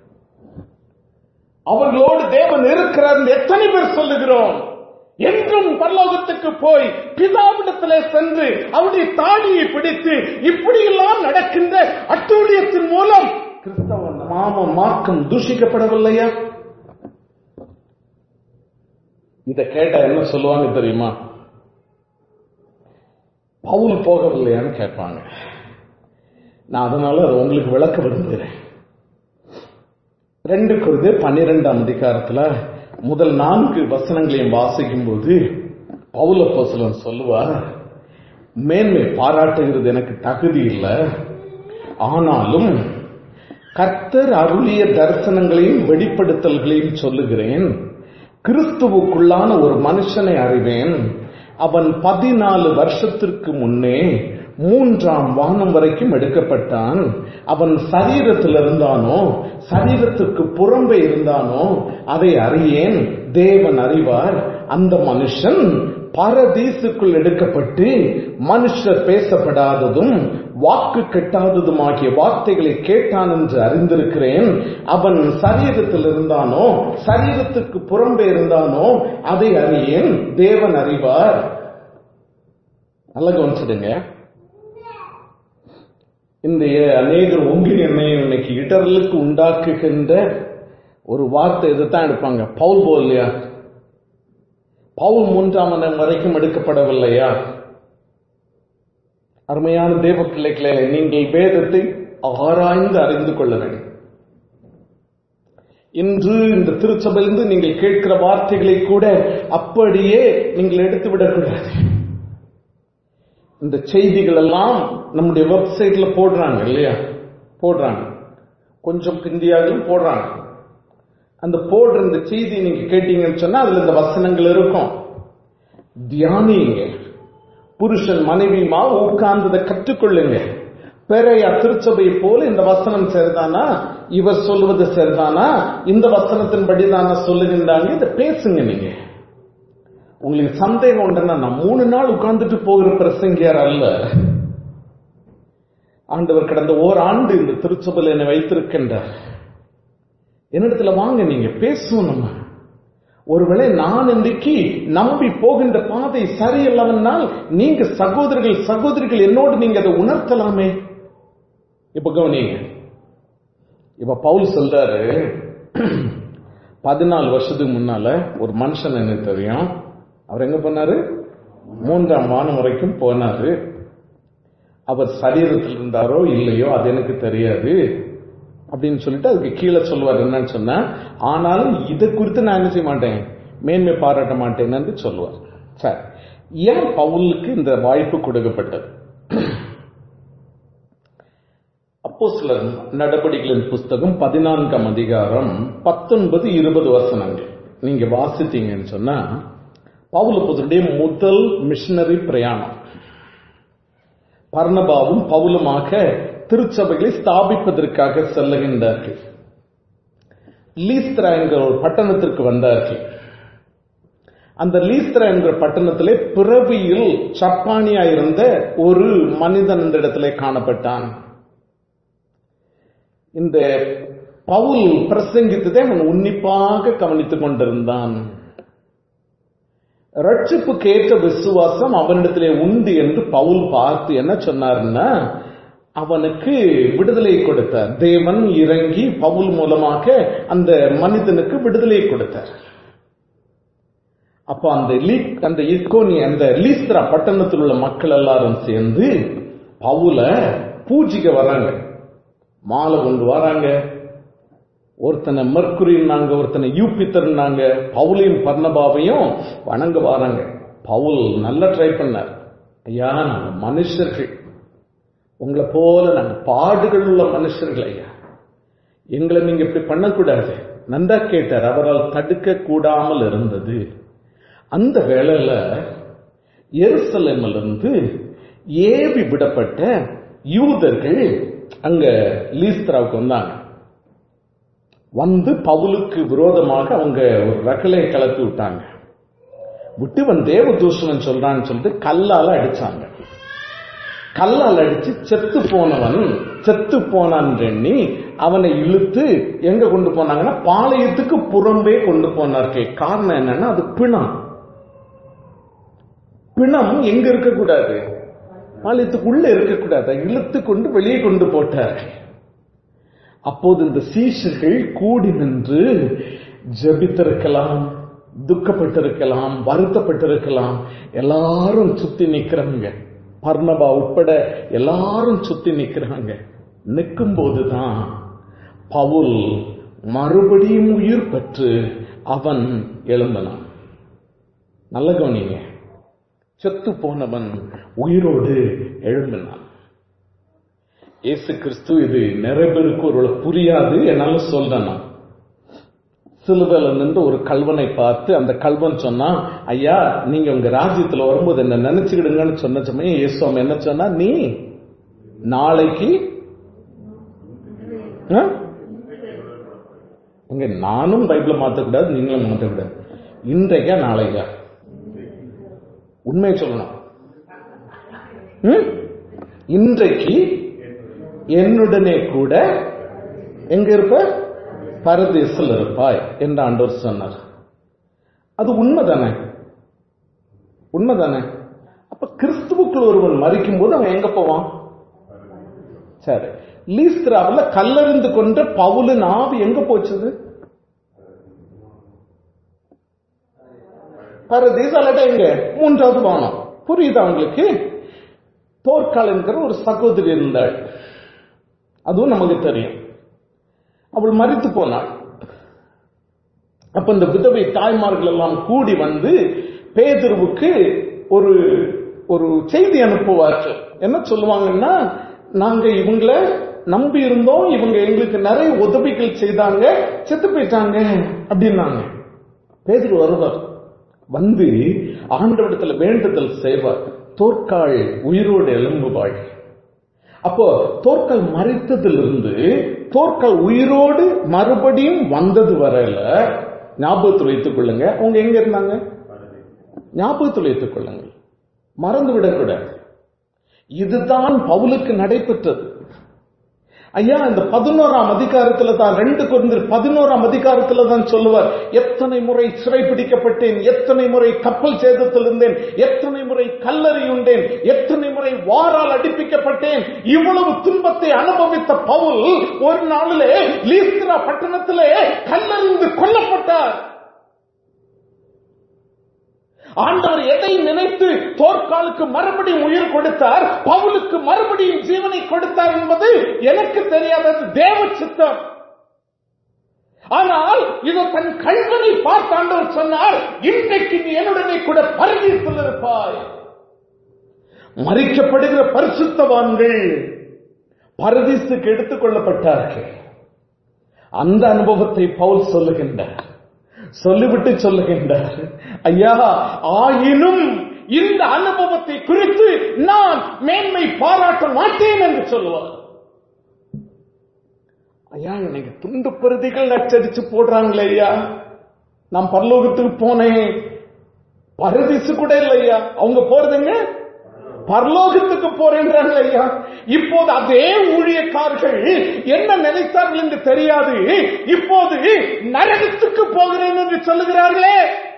அவர்களோடு தேவன் இருக்கிறார் என்று எத்தனை பேர் சொல்லுகிறோம் என்றும் பரலோகத்துக்கு போய் பிதாவிடத்திலே சென்று அவருடைய தாடியை பிடித்து இப்படியெல்லாம் நடக்கின்ற அட்டூழியத்தின் மூலம் கிறிஸ்தவ நாம மார்க்கம் தூஷிக்கப்படவில்லையா இத கேட்டா என்ன சொல்லுவாங்க தெரியுமா பவுல் போகவில்லையான்னு கேட்பாங்க நான் அதனால அதை உங்களுக்கு விளக்க விரும்புகிறேன் ரெண்டு குருது பன்னிரெண்டாம் அதிகாரத்துல முதல் நான்கு வசனங்களையும் வாசிக்கும் போது பௌலப்போசலன் சொல்லுவார் மேன்மை பாராட்டுகிறது எனக்கு தகுதி இல்லை ஆனாலும் கர்த்தர் அருளிய தரிசனங்களையும் வெளிப்படுத்தல்களையும் சொல்லுகிறேன் கிறிஸ்துவுக்குள்ளான ஒரு மனுஷனை அறிவேன் அவன் பதினாலு வருஷத்திற்கு முன்னே மூன்றாம் வானம் வரைக்கும் எடுக்கப்பட்டான் அவன் சரீரத்தில் இருந்தானோ சரீரத்துக்கு புறம்பே இருந்தானோ அதை அறியேன் தேவன் அறிவார் அந்த மனுஷன் பரதீசுக்குள் எடுக்கப்பட்டு மனுஷர் பேசப்படாததும் வாக்கு கெட்டாததுமாகிய வார்த்தைகளை கேட்டான் என்று அறிந்திருக்கிறேன் அவன் சரீரத்தில் இருந்தானோ சரீரத்துக்கு புறம்பே இருந்தானோ அதை அறியேன் தேவன் அறிவார் நல்ல கவனிச்சிடுங்க இந்த அநேகர் ஒங்கின் எண்ணெய் இன்னைக்கு இடர்களுக்கு உண்டாக்குகின்ற ஒரு வார்த்தை இதைத்தான் எடுப்பாங்க பவுல் போல்லையா பவுல் மூன்றாம் மனம் வரைக்கும் எடுக்கப்படவில்லையா அருமையான தேவ பிள்ளைகளே நீங்கள் வேதத்தை ஆராய்ந்து அறிந்து கொள்ள வேண்டும் இன்று இந்த திருச்சபையிலிருந்து நீங்கள் கேட்கிற வார்த்தைகளை கூட அப்படியே நீங்கள் எடுத்து விடக்கூடாது இந்த செய்திகள் எல்லாம் நம்முடைய வெப்சைட்ல போடுறாங்க இல்லையா போடுறாங்க கொஞ்சம் பிந்தியாகவும் போடுறாங்க அந்த போடுற இந்த செய்தி நீங்க கேட்டீங்கன்னு சொன்னா அதுல இந்த வசனங்கள் இருக்கும் தியானிங்க புருஷன் மனைவியுமா உட்கார்ந்ததை கற்றுக்கொள்ளுங்க பெறையா திருச்சபை போல இந்த வசனம் சரிதானா இவர் சொல்வது சரிதானா இந்த வசனத்தின்படி தானே சொல்லுகின்றாங்க இதை பேசுங்க நீங்க உங்களுக்கு சந்தேகம் உண்டுன்னா நான் மூணு நாள் உட்கார்ந்துட்டு போகிற பிரசங்கியார் அல்ல ஆண்டவர் கடந்த ஓராண்டு இந்த திருச்சபையில் என்னை வைத்திருக்கின்றார் என்னிடத்துல வாங்க நீங்க பேசுவோம் நம்ம ஒருவேளை நான் இன்றைக்கு நம்பி போகின்ற பாதை சரியல்லவனால் நீங்க சகோதரர்கள் சகோதரிகள் என்னோடு நீங்க அதை உணர்த்தலாமே இப்ப கவனிங்க இப்ப பவுல் சொல்றாரு பதினாலு வருஷத்துக்கு முன்னால ஒரு மனுஷன் எனக்கு தெரியும் அவர் எங்க போனாரு மூன்றாம் வானம் வரைக்கும் போனாரு அவர் சரீரத்தில் இருந்தாரோ இல்லையோ அது எனக்கு தெரியாது அப்படின்னு சொல்லிட்டு அதுக்கு கீழே சொல்லுவார் என்னன்னு சொன்னா ஆனாலும் இதை குறித்து நான் என்ன செய்ய மாட்டேன் மேன்மை பாராட்ட மாட்டேன்னு சொல்லுவார் சரி ஏன் பவுலுக்கு இந்த வாய்ப்பு கொடுக்கப்பட்டது அப்போ சில நடவடிக்கைகளின் புஸ்தகம் பதினான்காம் அதிகாரம் பத்தொன்பது இருபது வசனங்கள் நீங்க வாசித்தீங்கன்னு சொன்னா பவுலப்புதனுடைய முதல் மிஷனரி பிரயாணம் பர்ணபாவும் பவுலுமாக திருச்சபைகளை ஸ்தாபிப்பதற்காக செல்லுகின்றார்கள் லீஸ்திரா என்கிற ஒரு பட்டணத்திற்கு வந்தார்கள் அந்த லீஸ்திரா என்கிற பட்டணத்திலே பிறவியில் சப்பானியா இருந்த ஒரு மனிதன் இந்த இடத்திலே காணப்பட்டான் இந்த பவுல் பிரசங்கித்ததை அவன் உன்னிப்பாக கவனித்துக் கொண்டிருந்தான் ரட்சிப்புக்கு ஏற்ற விசுவாசம் அவனிடத்திலே உண்டு என்று பவுல் பார்த்து என்ன சொன்னார்னா அவனுக்கு விடுதலை கொடுத்தார் தேவன் இறங்கி பவுல் மூலமாக அந்த மனிதனுக்கு விடுதலை கொடுத்தார் அப்ப அந்த லீக் அந்த இக்கோனி அந்த லீஸ்திரா பட்டணத்தில் உள்ள மக்கள் எல்லாரும் சேர்ந்து பவுல பூஜிக்க வராங்க மாலை கொண்டு வராங்க ஒருத்தனை மெர்க்குரின்னாங்க ஒருத்தனை யூபித்தர்னாங்க பவுலையும் பர்ணபாவையும் வணங்க வராங்க பவுல் நல்லா ட்ரை பண்ணார் ஐயா நாங்க மனுஷர்கள் உங்களை போல நாங்க பாடுகள் உள்ள மனுஷர்கள் ஐயா எங்களை நீங்க இப்படி பண்ணக்கூடாது நந்தா கேட்டார் அவரால் தடுக்க கூடாமல் இருந்தது அந்த வேளையில எருசலேமிலிருந்து ஏவி விடப்பட்ட யூதர்கள் அங்க லீஸ்திராவுக்கு வந்தாங்க வந்து பவுலுக்கு விரோதமாக அவங்க ஒரு ரகலை கலப்பி விட்டாங்க விட்டுவன் தேவ தூஷணன் சொல்றான்னு சொல்லிட்டு கல்லால அடிச்சாங்க கல்லால் அடிச்சு செத்து போனவன் செத்து போனான் எண்ணி அவனை இழுத்து எங்க கொண்டு போனாங்கன்னா பாளையத்துக்கு புறம்பே கொண்டு போனார்கள் காரணம் என்னன்னா அது பிணம் பிணம் எங்க இருக்கக்கூடாது பாளையத்துக்கு உள்ள இருக்கக்கூடாது இழுத்து கொண்டு வெளியே கொண்டு போட்டார் அப்போது இந்த சீஷர்கள் கூடி நின்று ஜபித்திருக்கலாம் துக்கப்பட்டிருக்கலாம் வருத்தப்பட்டிருக்கலாம் எல்லாரும் சுத்தி நிக்கிறவங்க பர்ணபா உட்பட எல்லாரும் சுத்தி நிக்கிறாங்க நிற்கும் போதுதான் பவுல் மறுபடியும் உயிர் பெற்று அவன் எழும்பினான் நல்ல கவனிங்க செத்து போனவன் உயிரோடு எழும்பினான் இயேசு கிறிஸ்து இது நிறைய பேருக்கு ஒரு புரியாது என்னால சொல்றேன் நான் சிலுவையில் நின்று ஒரு கல்வனை பார்த்து அந்த கல்வன் சொன்னா ஐயா நீங்க உங்க ராஜ்யத்துல வரும்போது என்ன நினைச்சுக்கிடுங்கன்னு சொன்ன சமயம் இயேசு என்ன சொன்னா நீ நாளைக்கு ஆ? இங்க நானும் பைபிளை மாத்தக்கூடாது நீங்களும் மாத்தக்கூடாது இன்றைக்கா நாளைக்கா உண்மையை சொல்லணும் ம்? இன்றைக்கு என்னுடனே கூட எங்க இருப்ப பரதேசில் இருப்பாய் என்று ஆண்டவர் சொன்னார் அது உண்மைதானே உண்மைதானே அப்ப கிறிஸ்துவுக்குள் ஒருவன் மறிக்கும் போது அவன் எங்க போவான் சரி லீஸ்திராவில் கல்லறிந்து கொண்ட பவுலின் ஆவி எங்க போச்சுது பரதீஸ் அல்லது எங்க மூன்றாவது வானம் புரியுதா உங்களுக்கு தோற்கால் என்கிற ஒரு சகோதரி இருந்தாள் அதுவும் நமக்கு தெரியும் அவள் மறித்து போனாள் அப்ப இந்த விதவை தாய்மார்கள் எல்லாம் கூடி வந்து பேதுருவுக்கு ஒரு ஒரு செய்தி அனுப்புவார்கள் என்ன சொல்லுவாங்கன்னா நாங்க இவங்கள நம்பி இருந்தோம் இவங்க எங்களுக்கு நிறைய உதவிகள் செய்தாங்க செத்து போயிட்டாங்க அப்படின்னாங்க பேதுரு வருவார் வந்து ஆண்டவிடத்துல வேண்டுதல் செய்வார் தோற்காள் உயிரோடு எழும்புவாள் அப்போ தோற்கால் மறைத்ததிலிருந்து தோற்கால் உயிரோடு மறுபடியும் வந்தது வரையில ஞாபகத்தில் வைத்துக் கொள்ளுங்க அவங்க எங்க இருந்தாங்க ஞாபகத்தில் வைத்துக் கொள்ளுங்கள் மறந்து விடக்கூடாது இதுதான் பவுலுக்கு நடைபெற்றது ஐயா இந்த பதினோராம் அதிகாரத்துல தான் ரெண்டு குறைந்த பதினோராம் அதிகாரத்துல தான் சொல்லுவார் எத்தனை முறை சிறைபிடிக்கப்பட்டேன் எத்தனை முறை கப்பல் சேதத்தில் இருந்தேன் எத்தனை முறை கல்லறியுண்டேன் எத்தனை முறை வாரால் அடிப்பிக்கப்பட்டேன் இவ்வளவு துன்பத்தை அனுபவித்த பவுல் ஒரு நாளிலே லீஸ்திரா பட்டணத்திலே கல்லறிந்து கொல்லப்பட்டார் ஆண்டவர் எதை நினைத்து தோற்காலுக்கு மறுபடியும் உயிர் கொடுத்தார் பவுலுக்கு மறுபடியும் ஜீவனை கொடுத்தார் என்பது எனக்கு தெரியாதது தேவ சித்தம் ஆனால் இது தன் கல்வனை பார்த்து ஆண்டவர் சொன்னார் இன்றைக்கு நீ என்னுடனே கூட பரதீசில் இருப்பாய் மறிக்கப்படுகிற பரிசுத்தவான்கள் பரதீசுக்கு எடுத்துக் கொள்ளப்பட்டார்கள் அந்த அனுபவத்தை பவுல் சொல்லுகின்றார் சொல்லிவிட்டு சொல்லுகின்றார் ஐயா ஆயினும் இந்த அனுபவத்தை குறித்து நான் மேன்மை பாராட்ட மாட்டேன் என்று சொல்லுவார் ஐயா இன்னைக்கு துண்டு பிரதிகள் அச்சடிச்சு போடுறாங்களே ஐயா நான் பரலோகத்துக்கு போனேன் பரதிசு கூட இல்லையா அவங்க போறதுங்க பரலோகத்துக்கு போறேன்றாங்க ஐயா இப்போது அதே ஊழியக்காரர்கள் என்ன நினைத்தார்கள் என்று தெரியாது இப்போது நரகத்துக்கு போகிறேன் என்று சொல்லுகிறார்களே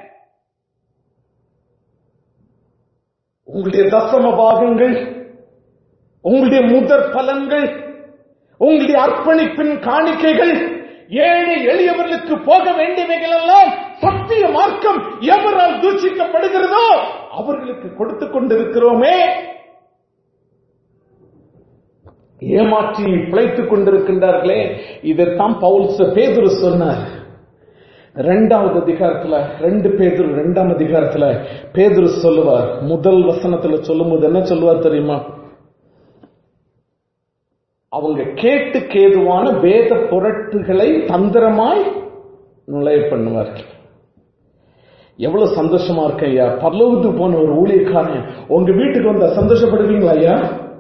உங்களுடைய தசம பாகங்கள் உங்களுடைய முதற் பலன்கள் உங்களுடைய அர்ப்பணிப்பின் காணிக்கைகள் ஏழை எளியவர்களுக்கு போக வேண்டியவைகள் எல்லாம் சத்திய மார்க்கம் எவரால் தூஷிக்கப்படுகிறதோ அவர்களுக்கு கொடுத்து கொண்டிருக்கிறோமே ஏமாற்றி பிழைத்துக் கொண்டிருக்கின்றார்களே இதைத்தான் பவுல் பேதுரு சொன்னார் ரெண்டாவது அதிகாரத்துல ரெண்டு பேதுரு ரெண்டாம் அதிகாரத்துல பேதுரு சொல்லுவார் முதல் வசனத்துல சொல்லும் போது என்ன சொல்லுவார் தெரியுமா அவங்க கேட்டு கேதுவான வேத புரட்டுகளை தந்திரமாய் நுழைய பண்ணுவார்கள் எவ்வளவு சந்தோஷமா இருக்கு ஐயா பரலோகத்துக்கு போன ஒரு ஊழியக்காரன் உங்க வீட்டுக்கு வந்தா சந்தோஷப்படுவீங்களா ஐயா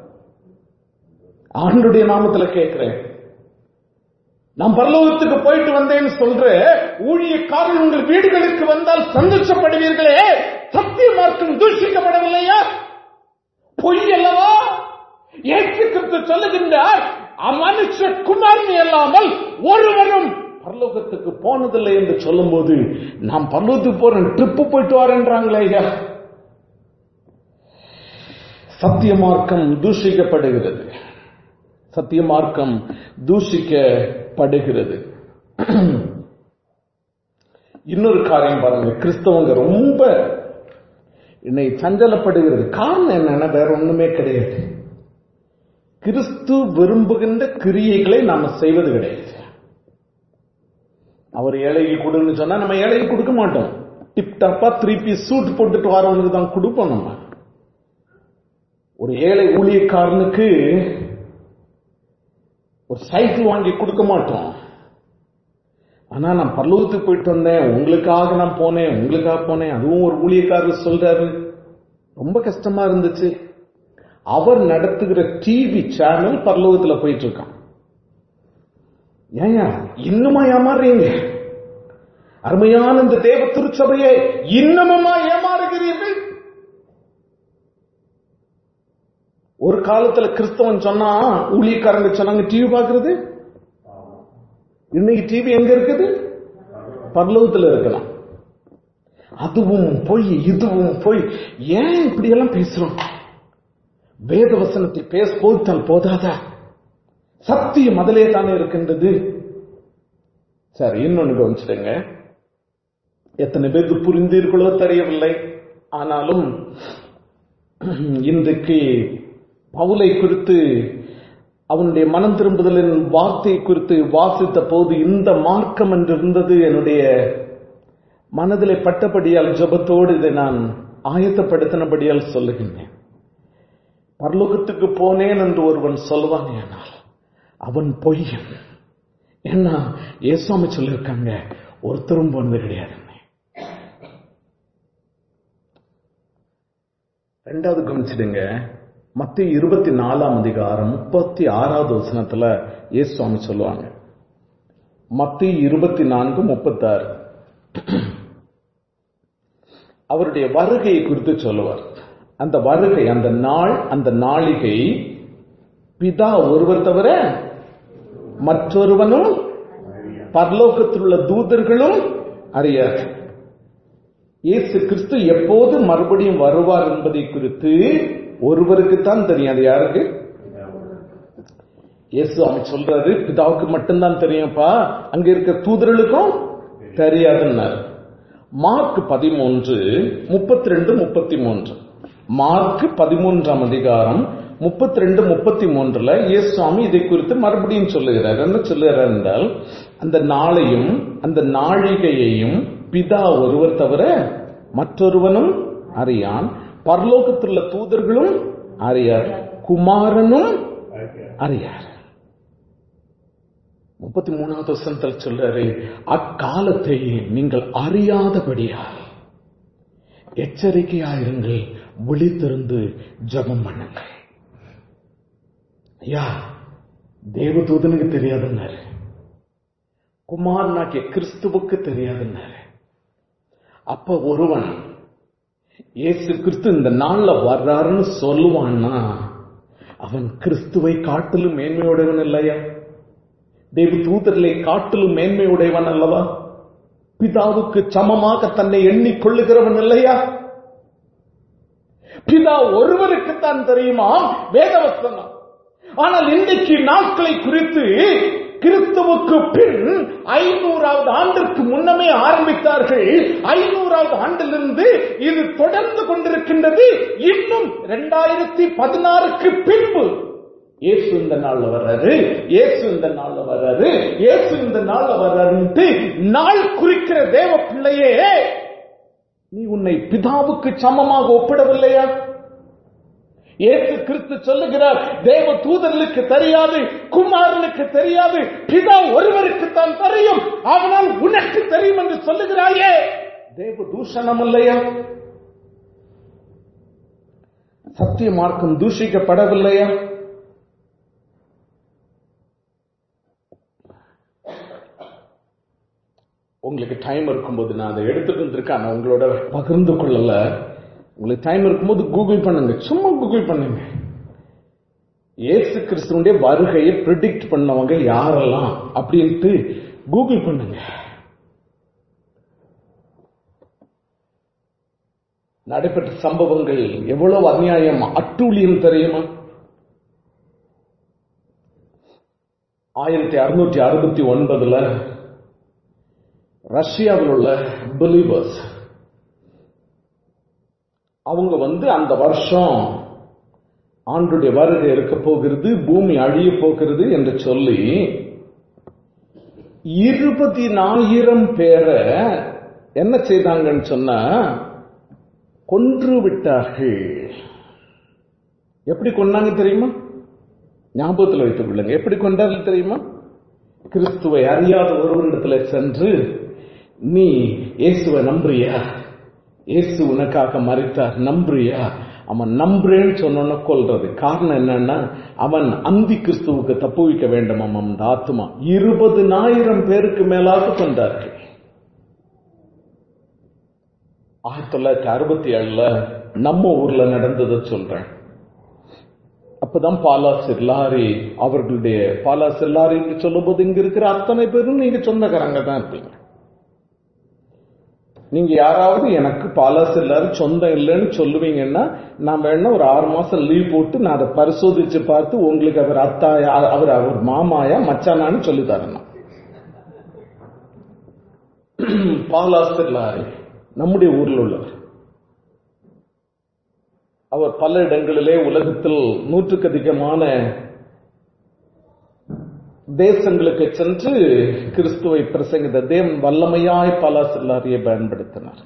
ஆண்டுடைய நாமத்துல கேட்கிறேன் நான் பரலோகத்துக்கு போயிட்டு வந்தேன்னு சொல்ற ஊழியக்காரன் உங்கள் வீடுகளுக்கு வந்தால் சந்தோஷப்படுவீர்களே சத்திய மார்க்கம் தூஷிக்கப்படவில்லையா பொய் அல்லவா ஏற்று கிறிஸ்து சொல்லுகின்றார் மனுஷ குமாரன் இல்லாமல் ஒருவரும் பரலோகத்துக்கு போனதில்லை என்று சொல்லும் போது நான் பரலோகத்துக்கு போறேன் ட்ரிப்பு போயிட்டு வரேன்றாங்களே ஐயா சத்திய மார்க்கம் தூஷிக்கப்படுகிறது சத்திய மார்க்கம் தூஷிக்கப்படுகிறது இன்னொரு காரியம் பாருங்க கிறிஸ்தவங்க ரொம்ப என்னை சஞ்சலப்படுகிறது காரணம் என்னன்னா வேற ஒண்ணுமே கிடையாது கிறிஸ்து விரும்புகின்ற கிரியைகளை நாம செய்வது கிடையாது அவர் ஏழைக்கு கொடுன்னு சொன்னா நம்ம ஏழைக்கு கொடுக்க மாட்டோம் டிப் டாப்பா த்ரீ பீஸ் சூட் போட்டுட்டு வரவனுக்கு தான் கொடுப்போம் நம்ம ஒரு ஏழை ஊழியக்காரனுக்கு ஒரு சைக்கிள் வாங்கி கொடுக்க மாட்டோம் ஆனா நான் பல்லவத்துக்கு போயிட்டு வந்தேன் உங்களுக்காக நான் போனேன் உங்களுக்காக போனேன் அதுவும் ஒரு ஊழியக்காரர் சொல்றாரு ரொம்ப கஷ்டமா இருந்துச்சு அவர் நடத்துகிற டிவி சேனல் பரலோகத்துல போயிட்டு இருக்கான் ஏங்க இன்னுமா ஏமாறுறீங்க அருமையான இந்த தேவ திருச்சபையை இன்னமுமா ஏமாறுகிறீர்கள் ஒரு காலத்துல கிறிஸ்தவன் சொன்னா ஊழியக்காரங்க சொன்னாங்க டிவி பாக்குறது இன்னைக்கு டிவி எங்க இருக்குது பரலோகத்துல இருக்கலாம் அதுவும் போய் இதுவும் போய் ஏன் இப்படி எல்லாம் பேசுறோம் வேத வசனத்தை பேச போதித்தால் போதாதா சத்தியம் அதிலே தானே இருக்கின்றது சரி இன்னொன்னு கவனிச்சிடுங்க எத்தனை பேருக்கு புரிந்தீர்களோ தெரியவில்லை ஆனாலும் இன்றைக்கு பவுலை குறித்து அவனுடைய மனம் திரும்புதலின் வார்த்தை குறித்து வாசித்த போது இந்த மார்க்கம் என்று இருந்தது என்னுடைய மனதிலே பட்டபடியால் ஜபத்தோடு இதை நான் ஆயத்தப்படுத்தினபடியால் சொல்லுகின்றேன் பரலோகத்துக்கு போனேன் என்று ஒருவன் சொல்வான் ஆனால் அவன் பொய்யன் என்ன ஏசாமி சொல்லியிருக்காங்க ஒருத்தரும் போனது கிடையாது ரெண்டாவது கவனிச்சிடுங்க மத்திய இருபத்தி நாலாம் அதிகாரம் முப்பத்தி ஆறாவது வசனத்துல ஏசுவாமி சொல்லுவாங்க மத்திய இருபத்தி நான்கு முப்பத்தாறு அவருடைய வருகையை குறித்து சொல்லுவார் அந்த வருகை அந்த நாள் அந்த நாளிகை பிதா ஒருவர் தவிர மற்றொருவனும் பரலோகத்தில் உள்ள தூதர்களும் அறியார் இயேசு கிறிஸ்து எப்போது மறுபடியும் வருவார் என்பதை குறித்து ஒருவருக்கு தான் தெரியும் அது யாருக்கு இயேசு அவன் சொல்றாரு பிதாவுக்கு மட்டும்தான் தெரியும்ப்பா அங்க இருக்க தூதர்களுக்கும் தெரியாதுன்னாரு மார்க் பதிமூன்று முப்பத்தி ரெண்டு முப்பத்தி மூன்று மார்க் பதிமூன்றாம் அதிகாரம் முப்பத்தி ரெண்டு முப்பத்தி மூன்றுல இயேசு சுவாமி இதை குறித்து மறுபடியும் சொல்லுகிறார் என்ன சொல்லுகிறார் என்றால் அந்த நாளையும் அந்த நாழிகையையும் பிதா ஒருவர் தவிர மற்றொருவனும் அறியான் பரலோகத்துள்ள தூதர்களும் அறியார் குமாரனும் அறியார் முப்பத்தி மூணாவது வசனத்தில் சொல்றாரு அக்காலத்தை நீங்கள் அறியாதபடியால் எச்சரிக்கையாயிருங்கள் விழித்திருந்து ஜபம் பண்ணுங்கள் ஐயா தேவதூதனுக்கு தெரியாதுன்னாரு குமாரனாக்கிய கிறிஸ்துவுக்கு தெரியாதுன்னாரு அப்ப ஒருவன் இயேசு கிறிஸ்து இந்த நாள்ல வர்றாருன்னு சொல்லுவான்னா அவன் கிறிஸ்துவை காட்டிலும் மேன்மையுடையவன் இல்லையா தேவ தூதர்களை காட்டிலும் மேன்மையுடையவன் அல்லவா பிதாவுக்கு சமமாக தன்னை எண்ணிக்கொள்ளுகிறவன் இல்லையா பிதா ஒருவருக்குத்தான் தெரியுமா வேதவசனம் ஆனால் இன்றைக்கு நாட்களை குறித்து கிறிஸ்துவுக்கு பின் ஐநூறாவது ஆண்டிற்கு முன்னமே ஆரம்பித்தார்கள் ஐநூறாவது ஆண்டிலிருந்து இது தொடர்ந்து கொண்டிருக்கின்றது இன்னும் இரண்டாயிரத்தி பதினாறுக்கு பின்பு இயேசு இந்த நாள்ல வர்றாரு இயேசு இந்த நாள்ல வர்றாரு இயேசு இந்த நாள்ல வர்றாருன்ட்டு நாள் குறிக்கிற தேவ பிள்ளையே நீ உன்னை பிதாவுக்கு சமமாக ஒப்பிடவில்லையா இயேசு கிறிஸ்து சொல்லுகிறார் தேவ தூதர்களுக்கு தெரியாது குமாரனுக்கு தெரியாது பிதா ஒருவருக்கு தான் தெரியும் அவனால் உனக்கு தெரியும் என்று சொல்லுகிறாயே தேவ தூஷணம் இல்லையா சத்திய மார்க்கம் தூஷிக்கப்படவில்லையா உங்களுக்கு டைம் இருக்கும்போது நான் அதை எடுத்துட்டு வந்திருக்கேன் நான் உங்களோட பகிர்ந்து கொள்ளல உங்களுக்கு டைம் இருக்கும்போது கூகுள் பண்ணுங்க சும்மா கூகுள் பண்ணுங்க இயேசு கிறிஸ்துவனுடைய வருகையை ப்ரிடிக்ட் பண்ணவங்க யாரெல்லாம் அப்படின்ட்டு கூகுள் பண்ணுங்க நடைபெற்ற சம்பவங்கள் எவ்வளவு அநியாயம் அட்டூழியம் தெரியுமா ஆயிரத்தி அறுநூற்றி அறுபத்தி ஒன்பதுல ரஷ்யாவில் உள்ள பிலீவர்ஸ் அவங்க வந்து அந்த வருஷம் ஆண்டுடைய வருகை இருக்க போகிறது பூமி அழிய போகிறது என்று சொல்லி இருபதினாயிரம் பேரை என்ன செய்தாங்கன்னு சொன்னா கொன்று விட்டார்கள் எப்படி கொண்டாங்க தெரியுமா ஞாபகத்தில் வைத்துக் கொள்ளுங்க எப்படி கொண்டார்கள் தெரியுமா கிறிஸ்துவை அறியாத ஒருவரிடத்துல சென்று நீ இயேசுவை நம்புறியா இயேசு உனக்காக மறித்தார் நம்புறியா அவன் நம்புறேன்னு சொன்னோன்னு கொல்றது காரணம் என்னன்னா அவன் அந்தி கிறிஸ்துவுக்கு தப்புவிக்க வேண்டும் அவன் அந்த ஆத்மா இருபதுனாயிரம் பேருக்கு மேலாக கொண்டார்கள் ஆயிரத்தி தொள்ளாயிரத்தி அறுபத்தி ஏழுல நம்ம ஊர்ல நடந்ததை சொல்றேன் அப்பதான் பாலா செல்லாரி அவர்களுடைய பாலா செல்லாரி என்று சொல்லும்போது இங்க இருக்கிற அத்தனை பேரும் நீங்க சொந்தக்காரங்க தான் இருப்பீங்க நீங்க யாராவது எனக்கு பாலா செல்லாரி சொந்தம் இல்லைன்னு சொல்லுவீங்கன்னா நான் வேணா ஒரு ஆறு மாசம் லீவ் போட்டு நான் அதை பரிசோதிச்சு பார்த்து உங்களுக்கு அவர் அத்தாயா அவர் அவர் மாமாயா மச்சானான்னு சொல்லி தரேன் பாலா செல்லாரி நம்முடைய ஊரில் உள்ளவர் அவர் பல இடங்களிலே உலகத்தில் நூற்றுக்கு அதிகமான தேசங்களுக்கு சென்று கிறிஸ்துவை பிரசங்கித்த தேவன் வல்லமையாய் பல செல்லாரியை பயன்படுத்தினார்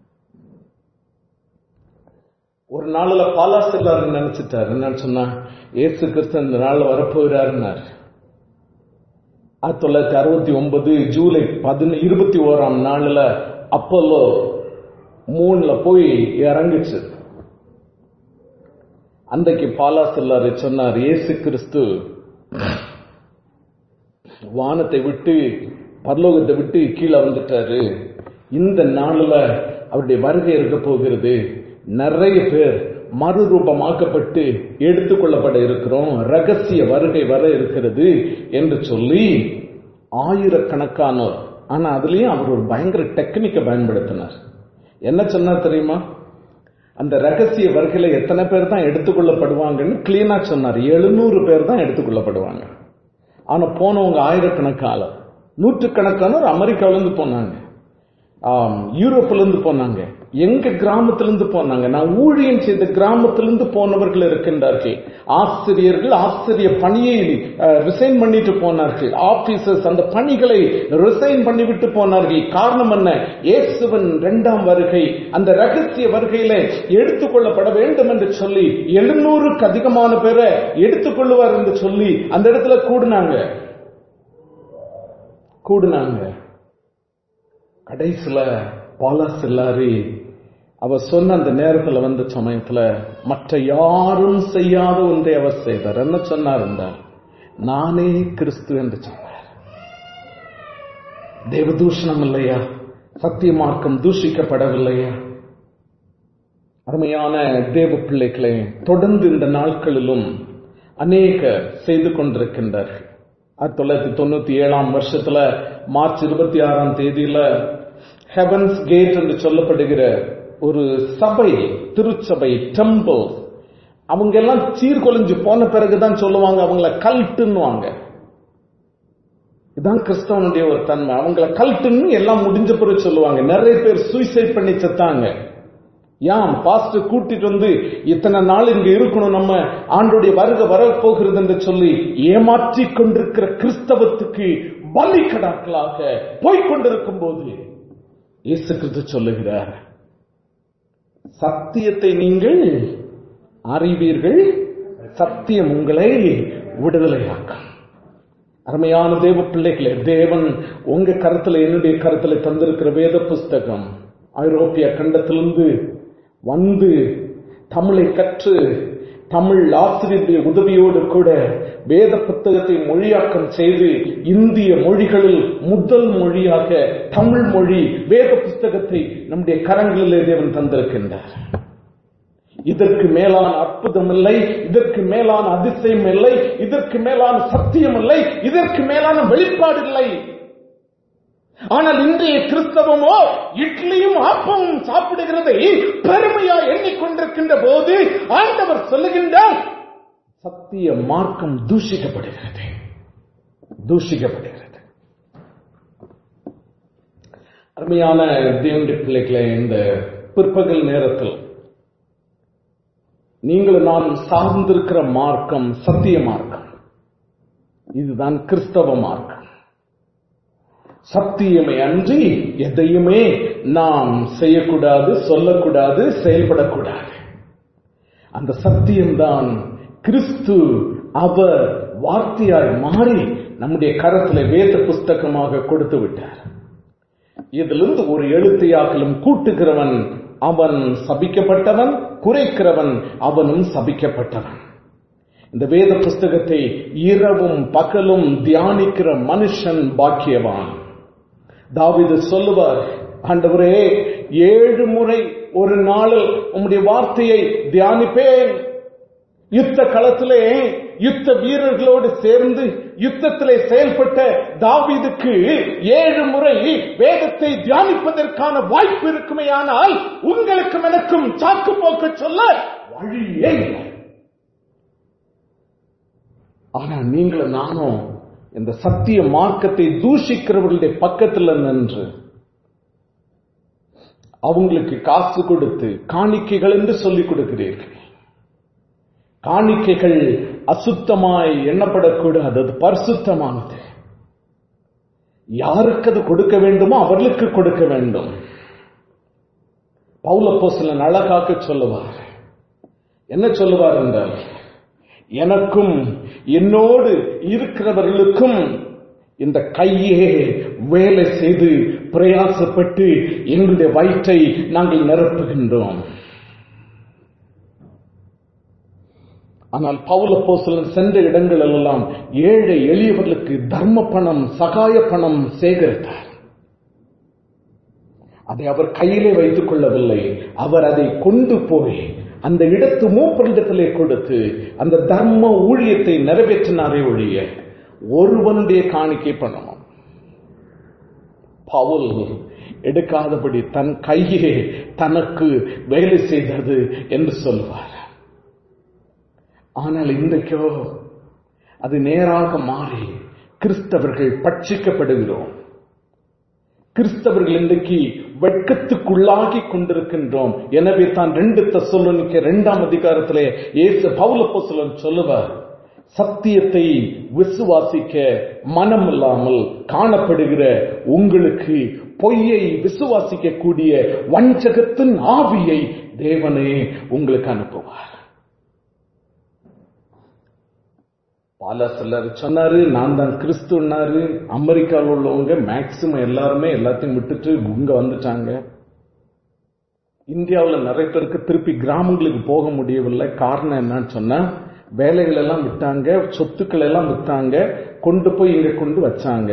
ஒரு நாள்ல பாலா செல்லாரு நினைச்சிட்டாரு என்னன்னு சொன்னா ஏசு கிறிஸ்து இந்த நாள் வரப்போகிறாருன்னார் ஆயிரத்தி தொள்ளாயிரத்தி அறுபத்தி ஒன்பது ஜூலை பதின இருபத்தி ஓராம் நாள்ல அப்போலோ மூணுல போய் இறங்குச்சு அன்றைக்கு பாலா செல்லாரு சொன்னார் இயேசு கிறிஸ்து வானத்தை விட்டு பரலோகத்தை விட்டு கீழே வந்துட்டாரு இந்த நாள்ல அவருடைய வருகை இருக்க போகிறது நிறைய பேர் மறுரூபமாக்கப்பட்டு எடுத்துக்கொள்ளப்பட இருக்கிறோம் ரகசிய வருகை வர இருக்கிறது என்று சொல்லி ஆயிரக்கணக்கானோர் ஆனா அதுலயும் அவர் ஒரு பயங்கர டெக்னிக்கை பயன்படுத்தினார் என்ன சொன்னார் தெரியுமா அந்த ரகசிய வருகையில எத்தனை பேர் தான் எடுத்துக்கொள்ளப்படுவாங்கன்னு கிளீனா சொன்னார் எழுநூறு பேர் தான் எடுத்துக்கொள்ளப்படுவாங்க ஆனா போனவங்க ஆயிரக்கணக்கால நூற்றுக்கணக்கானோர் அமெரிக்காவில இருந்து போனாங்க யூரோப்ல இருந்து போனாங்க எங்க கிராமத்திலிருந்து போனாங்க நான் ஊழியம் செய்த கிராமத்திலிருந்து போனவர்கள் இருக்கின்றார்கள் ஆசிரியர்கள் ஆசிரிய பணியை ரிசைன் பண்ணிட்டு போனார்கள் ஆபீசர்ஸ் அந்த பணிகளை ரிசைன் பண்ணிவிட்டு போனார்கள் காரணம் என்ன இயேசுவன் இரண்டாம் வருகை அந்த ரகசிய வருகையில எடுத்துக்கொள்ளப்பட வேண்டும் என்று சொல்லி எழுநூறுக்கு அதிகமான பேரை எடுத்துக்கொள்ளுவார் என்று சொல்லி அந்த இடத்துல கூடுனாங்க கூடுனாங்க கடைசியில பாலா செல்லாரி அவர் சொன்ன அந்த நேரத்துல வந்த சமயத்துல மற்ற யாரும் செய்யாத ஒன்றை அவர் செய்தார் என்ன சொன்னார் என்றால் நானே கிறிஸ்து என்று சொன்னார் தேவதூஷணம் இல்லையா சத்திய மார்க்கம் தூஷிக்கப்படவில்லையா அருமையான தேவ பிள்ளைகளை தொடர்ந்து இந்த நாட்களிலும் அநேக செய்து கொண்டிருக்கின்றார்கள் ஆயிரத்தி தொள்ளாயிரத்தி தொண்ணூத்தி ஏழாம் வருஷத்துல மார்ச் இருபத்தி ஆறாம் தேதியில ஹெவன்ஸ் கேட் என்று சொல்லப்படுகிற ஒரு சபை திருச்சபை டெம்பிள் அவங்க எல்லாம் சீர்கொலைஞ்சு போன பிறகுதான் சொல்லுவாங்க அவங்கள கல்ட்டுன்னுவாங்க இதான் கிறிஸ்தவனுடைய ஒரு தன்மை அவங்கள கல்ட்டுன்னு எல்லாம் முடிஞ்ச பிறகு சொல்லுவாங்க நிறைய பேர் சூசைட் பண்ணி செத்தாங்க யாம் பாஸ்டர் கூட்டிட்டு வந்து இத்தனை நாள் இங்க இருக்கணும் நம்ம ஆண்டுடைய வருகை வரப்போகிறது என்று சொல்லி ஏமாற்றி கொண்டிருக்கிற கிறிஸ்தவத்துக்கு பலி கடாக்களாக போய்கொண்டிருக்கும் போது இயேசு கிறிஸ்து சொல்லுகிறார் சத்தியத்தை நீங்கள் அறிவீர்கள் சத்தியம் உங்களை விடுதலையாக்கும் அருமையான தேவ பிள்ளைகளே தேவன் உங்க கருத்துல என்னுடைய கருத்துல தந்திருக்கிற வேத புஸ்தகம் ஐரோப்பிய கண்டத்திலிருந்து வந்து தமிழை கற்று தமிழ் ஆசிரியருடைய உதவியோடு கூட வேத புத்தகத்தை மொழியாக்கம் செய்து இந்திய மொழிகளில் முதல் மொழியாக தமிழ் மொழி வேத புஸ்தகத்தை நம்முடைய கரங்களிலே தேவன் தந்திருக்கின்றார் இதற்கு மேலான அற்புதம் இல்லை இதற்கு மேலான அதிசயம் இல்லை இதற்கு மேலான சத்தியம் இல்லை இதற்கு மேலான வெளிப்பாடு இல்லை ஆனால் இன்றைய கிறிஸ்தவமோ இட்லியும் ஆப்பமும் சாப்பிடுகிறதை பெருமையா எண்ணிக்கொண்டிருக்கின்ற போது ஆண்டவர் சொல்லுகின்றார் சத்திய மார்க்கம் தூஷிக்கப்படுகிறது தூஷிக்கப்படுகிறது அருமையான தேவனுடைய பிள்ளைகளை இந்த பிற்பகல் நேரத்தில் நீங்கள் நான் சார்ந்திருக்கிற மார்க்கம் சத்திய மார்க்கம் இதுதான் கிறிஸ்தவ மார்க்கம் சத்தியமே அன்றி எதையுமே நாம் செய்யக்கூடாது சொல்லக்கூடாது செயல்படக்கூடாது அந்த சத்தியம்தான் கிறிஸ்து அவர் வார்த்தையாய் மாறி நம்முடைய கரத்துல வேத புஸ்தகமாக கொடுத்து விட்டார் இதிலிருந்து ஒரு எழுத்தையாக்கலும் கூட்டுகிறவன் அவன் சபிக்கப்பட்டவன் குறைக்கிறவன் அவனும் சபிக்கப்பட்டவன் இந்த வேத புஸ்தகத்தை இரவும் பகலும் தியானிக்கிற மனுஷன் பாக்கியவான் தாவிது சொல்லுவார் ஆண்டவரே ஏழு முறை ஒரு நாளில் உம்முடைய வார்த்தையை தியானிப்பேன் யுத்த களத்திலே யுத்த வீரர்களோடு சேர்ந்து யுத்தத்திலே செயல்பட்ட தாவீதுக்கு ஏழு முறை வேதத்தை தியானிப்பதற்கான வாய்ப்பு இருக்குமேயானால் உங்களுக்கும் எனக்கும் சாக்கு போக்க சொல்ல வழியே இல்லை ஆனா நீங்களும் நானும் இந்த சத்திய மார்க்கத்தை தூஷிக்கிறவர்களுடைய பக்கத்துல நின்று அவங்களுக்கு காசு கொடுத்து காணிக்கைகள் என்று சொல்லிக் கொடுக்கிறீர்கள் காணிக்கைகள் அசுத்தமாய் எண்ணப்படக்கூடாது அது பரிசுத்தமானது யாருக்கு அது கொடுக்க வேண்டுமோ அவர்களுக்கு கொடுக்க வேண்டும் பௌலப்போ சில அழகாக்க சொல்லுவார் என்ன சொல்லுவார் என்றால் எனக்கும் என்னோடு இருக்கிறவர்களுக்கும் இந்த கையே வேலை செய்து பிரயாசப்பட்டு எங்களுடைய வயிற்றை நாங்கள் நிரப்புகின்றோம் ஆனால் பவுல போசலன் சென்ற இடங்கள் எல்லாம் ஏழை எளியவர்களுக்கு தர்ம பணம் சகாய பணம் சேகரித்தார் அதை அவர் கையிலே வைத்துக் கொள்ளவில்லை அவர் அதை கொண்டு போய் அந்த இடத்து மூப்பரிடத்திலே கொடுத்து அந்த தர்ம ஊழியத்தை நிறைவேற்றினாரே ஒழிய ஒருவனுடைய காணிக்கை பணமும் பவுல் எடுக்காதபடி தன் கையே தனக்கு வேலை செய்தது என்று சொல்லுவார் ஆனால் இன்றைக்கோ அது நேராக மாறி கிறிஸ்தவர்கள் பட்சிக்கப்படுகிறோம் கிறிஸ்தவர்கள் இன்றைக்கு வெட்கத்துக்குள்ளாகி கொண்டிருக்கின்றோம் எனவே தான் ரெண்டு தசோலனிக்க இரண்டாம் அதிகாரத்திலே இயேசு பவுலப்போசலன் சொல்லுவார் சத்தியத்தை விசுவாசிக்க மனம் இல்லாமல் காணப்படுகிற உங்களுக்கு பொய்யை விசுவாசிக்க கூடிய வஞ்சகத்தின் ஆவியை தேவனே உங்களுக்கு அனுப்புவார் பல சிலர் சொன்னாரு நான் தான் கிறிஸ்துன்னாரு அமெரிக்காவில் உள்ளவங்க மேக்சிமம் எல்லாருமே எல்லாத்தையும் விட்டுட்டு இங்க வந்துட்டாங்க இந்தியாவில் நிறைய பேருக்கு திருப்பி கிராமங்களுக்கு போக முடியவில்லை காரணம் என்னன்னு சொன்னா வேலைகள் எல்லாம் விட்டாங்க சொத்துக்கள் எல்லாம் விட்டாங்க கொண்டு போய் இங்க கொண்டு வச்சாங்க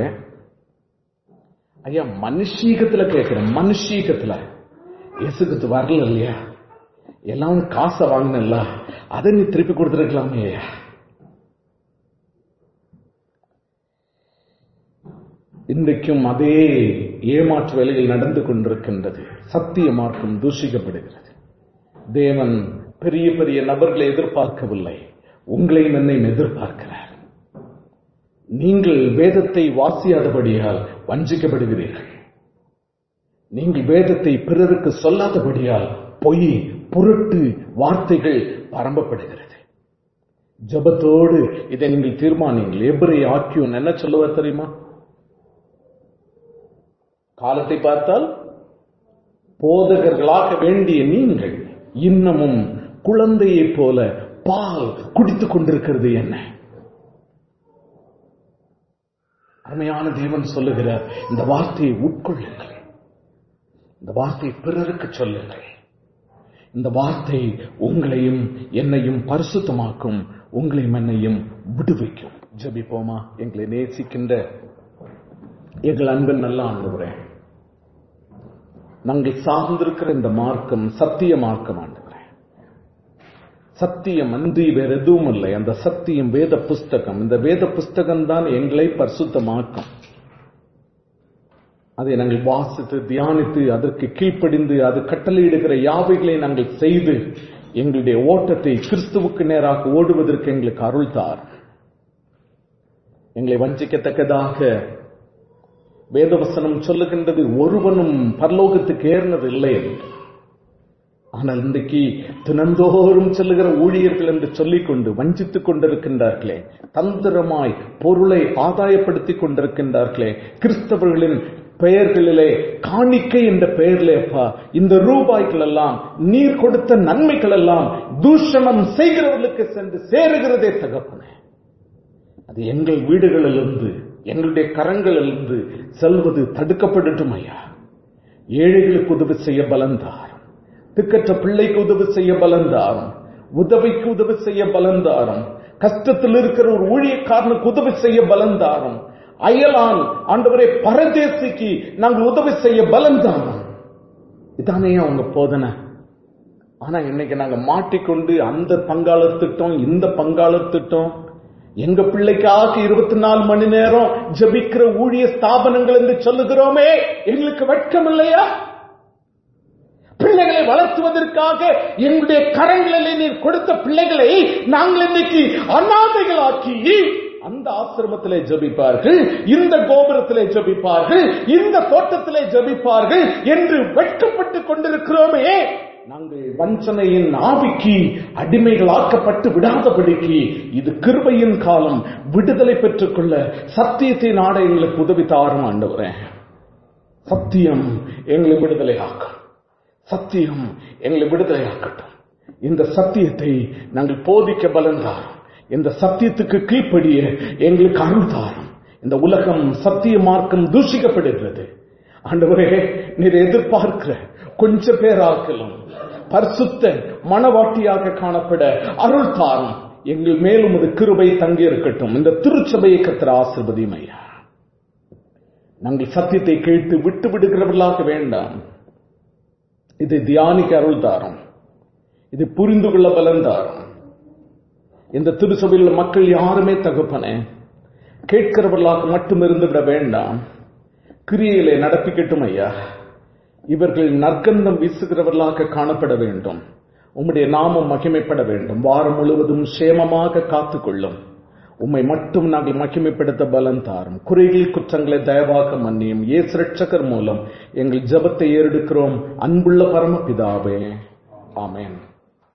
ஐயா மனுஷீகத்துல கேட்கிறேன் மனுஷீகத்துல இயேசுக்கு வரல இல்லையா எல்லாம் காசை வாங்கினல அதை நீ திருப்பி கொடுத்துருக்கலாமே ஐயா இன்றைக்கும் அதே ஏமாற்று வேலைகள் நடந்து கொண்டிருக்கின்றது சத்திய மார்க்கம் தூஷிக்கப்படுகிறது தேவன் பெரிய பெரிய நபர்களை எதிர்பார்க்கவில்லை உங்களையும் என்னையும் எதிர்பார்க்கிறார் நீங்கள் வேதத்தை வாசியாதபடியால் வஞ்சிக்கப்படுகிறீர்கள் நீங்கள் வேதத்தை பிறருக்கு சொல்லாதபடியால் பொய் புரட்டு வார்த்தைகள் பரம்பப்படுகிறது ஜபத்தோடு இதை நீங்கள் தீர்மானிங்கள் எபிரை ஆக்கியோன் என்ன சொல்லுவார் தெரியுமா காலத்தை பார்த்தால் போதகர்களாக வேண்டிய நீங்கள் இன்னமும் குழந்தையைப் போல பால் குடித்துக் கொண்டிருக்கிறது என்ன அருமையான தேவன் சொல்லுகிறார் இந்த வார்த்தையை உட்கொள்ளுங்கள் இந்த வார்த்தையை பிறருக்கு சொல்லுங்கள் இந்த வார்த்தை உங்களையும் என்னையும் பரிசுத்தமாக்கும் உங்களையும் என்னையும் விடுவிக்கும் ஜபிப்போமா எங்களை நேசிக்கின்ற எங்கள் அன்பன் நல்ல ஆண்டுகிறேன் நாங்கள் சார்ந்திருக்கிற இந்த மார்க்கம் சத்திய மார்க்கம் ஆண்டுகிறேன் சத்தியம் அன்றி வேற எதுவும் இல்லை அந்த சத்தியம் வேத புஸ்தகம் இந்த வேத புஸ்தகம் தான் எங்களை பரிசுத்தமாக்கும் அதை நாங்கள் வாசித்து தியானித்து அதற்கு கீழ்ப்படிந்து அது கட்டளையிடுகிற யாவைகளை நாங்கள் செய்து எங்களுடைய ஓட்டத்தை கிறிஸ்துவுக்கு நேராக ஓடுவதற்கு எங்களுக்கு அருள் தார் எங்களை வஞ்சிக்கத்தக்கதாக வேதவசனம் சொல்லுகின்றது ஒருவனும் பரலோகத்துக்கு ஏறினது இல்லை என்று ஆனால் இன்றைக்கு தினந்தோறும் செல்லுகிற ஊழியர்கள் என்று சொல்லிக் கொண்டு வஞ்சித்துக் கொண்டிருக்கின்றார்களே தந்திரமாய் பொருளை ஆதாயப்படுத்திக் கொண்டிருக்கின்றார்களே கிறிஸ்தவர்களின் பெயர்களிலே காணிக்கை என்ற பெயரிலே அப்பா இந்த ரூபாய்கள் எல்லாம் நீர் கொடுத்த நன்மைகள் எல்லாம் தூஷணம் செய்கிறவர்களுக்கு சென்று சேருகிறதே தகப்பனே அது எங்கள் வீடுகளிலிருந்து எங்களுடைய கரங்களிலிருந்து செல்வது தடுக்கப்படட்டும் ஐயா ஏழைகளுக்கு உதவி செய்ய பலந்தாரும் திக்கற்ற பிள்ளைக்கு உதவி செய்ய பலந்தாரும் உதவிக்கு உதவி செய்ய பலந்தாரும் கஷ்டத்தில் இருக்கிற ஒரு ஊழியக்காரனுக்கு உதவி செய்ய பலந்தாரும் அயலான் ஆண்டவரே பரதேசிக்கு நாங்கள் உதவி செய்ய பலந்தாரும் இதானே அவங்க போதனை ஆனா இன்னைக்கு நாங்க மாட்டிக்கொண்டு அந்த பங்காளர் திட்டம் இந்த பங்காளர் திட்டம் எங்க பிள்ளைக்காக இருபத்தி நாலு மணி நேரம் ஜபிக்கிற ஊழிய ஸ்தாபனங்கள் என்று சொல்லுகிறோமே எங்களுக்கு வெட்கம் இல்லையா பிள்ளைகளை வளர்த்துவதற்காக எங்களுடைய கரங்களிலே நீர் கொடுத்த பிள்ளைகளை நாங்கள் இன்னைக்கு அநாதைகளாக்கி அந்த ஆசிரமத்திலே ஜபிப்பார்கள் இந்த கோபுரத்திலே ஜபிப்பார்கள் இந்த தோட்டத்திலே ஜபிப்பார்கள் என்று வெட்கப்பட்டுக் கொண்டிருக்கிறோமே நாங்கள் வஞ்சனையின் ஆவிக்கு அடிமைகளாக்கப்பட்டு விடாதபடிக்கு இது கிருபையின் காலம் விடுதலை பெற்றுக்கொள்ள சத்தியத்தை நாட எங்களுக்கு உதவி தாரும் ஆண்டவரே சத்தியம் எங்களை விடுதலையாக்கும் சத்தியம் எங்களை விடுதலையாக்கட்டும் இந்த சத்தியத்தை நாங்கள் போதிக்க பலந்தாரும் இந்த சத்தியத்துக்கு கீழ்ப்படிய எங்களுக்கு அருள் தாரும் இந்த உலகம் சத்திய மார்க்கம் தூஷிக்கப்படுகிறது ஆண்டவரே நீர் எதிர்பார்க்கிற கொஞ்ச பேராக்கலும் பரிசுத்த மனவாட்டியாக காணப்பட அருள் தாரும் எங்கள் மேலும் அது கிருபை தங்கி இருக்கட்டும் இந்த திருச்சபையை கத்திர ஆசிர்வதியும் ஐயா நாங்கள் சத்தியத்தை கேட்டு விட்டு விடுகிறவர்களாக வேண்டாம் இதை தியானிக்க அருள் தாரும் இது புரிந்து கொள்ள பலன் தாரும் இந்த திருச்சபையில் மக்கள் யாருமே தகப்பனே கேட்கிறவர்களாக மட்டும் இருந்து விட வேண்டாம் கிரியையிலே நடப்பிக்கட்டும் ஐயா இவர்கள் நற்கந்தம் வீசுகிறவர்களாக காணப்பட வேண்டும் உம்முடைய நாமம் மகிமைப்பட வேண்டும் வாரம் முழுவதும் சேமமாக காத்துக்கொள்ளும் உம்மை மட்டும் நாங்கள் மகிமைப்படுத்த பலன் தாரும் குறைகள் குற்றங்களை தயவாக மன்னியும் ஏசு ரட்சகர் மூலம் எங்கள் ஜபத்தை ஏறெடுக்கிறோம் அன்புள்ள பரமபிதாவே ஆமேன்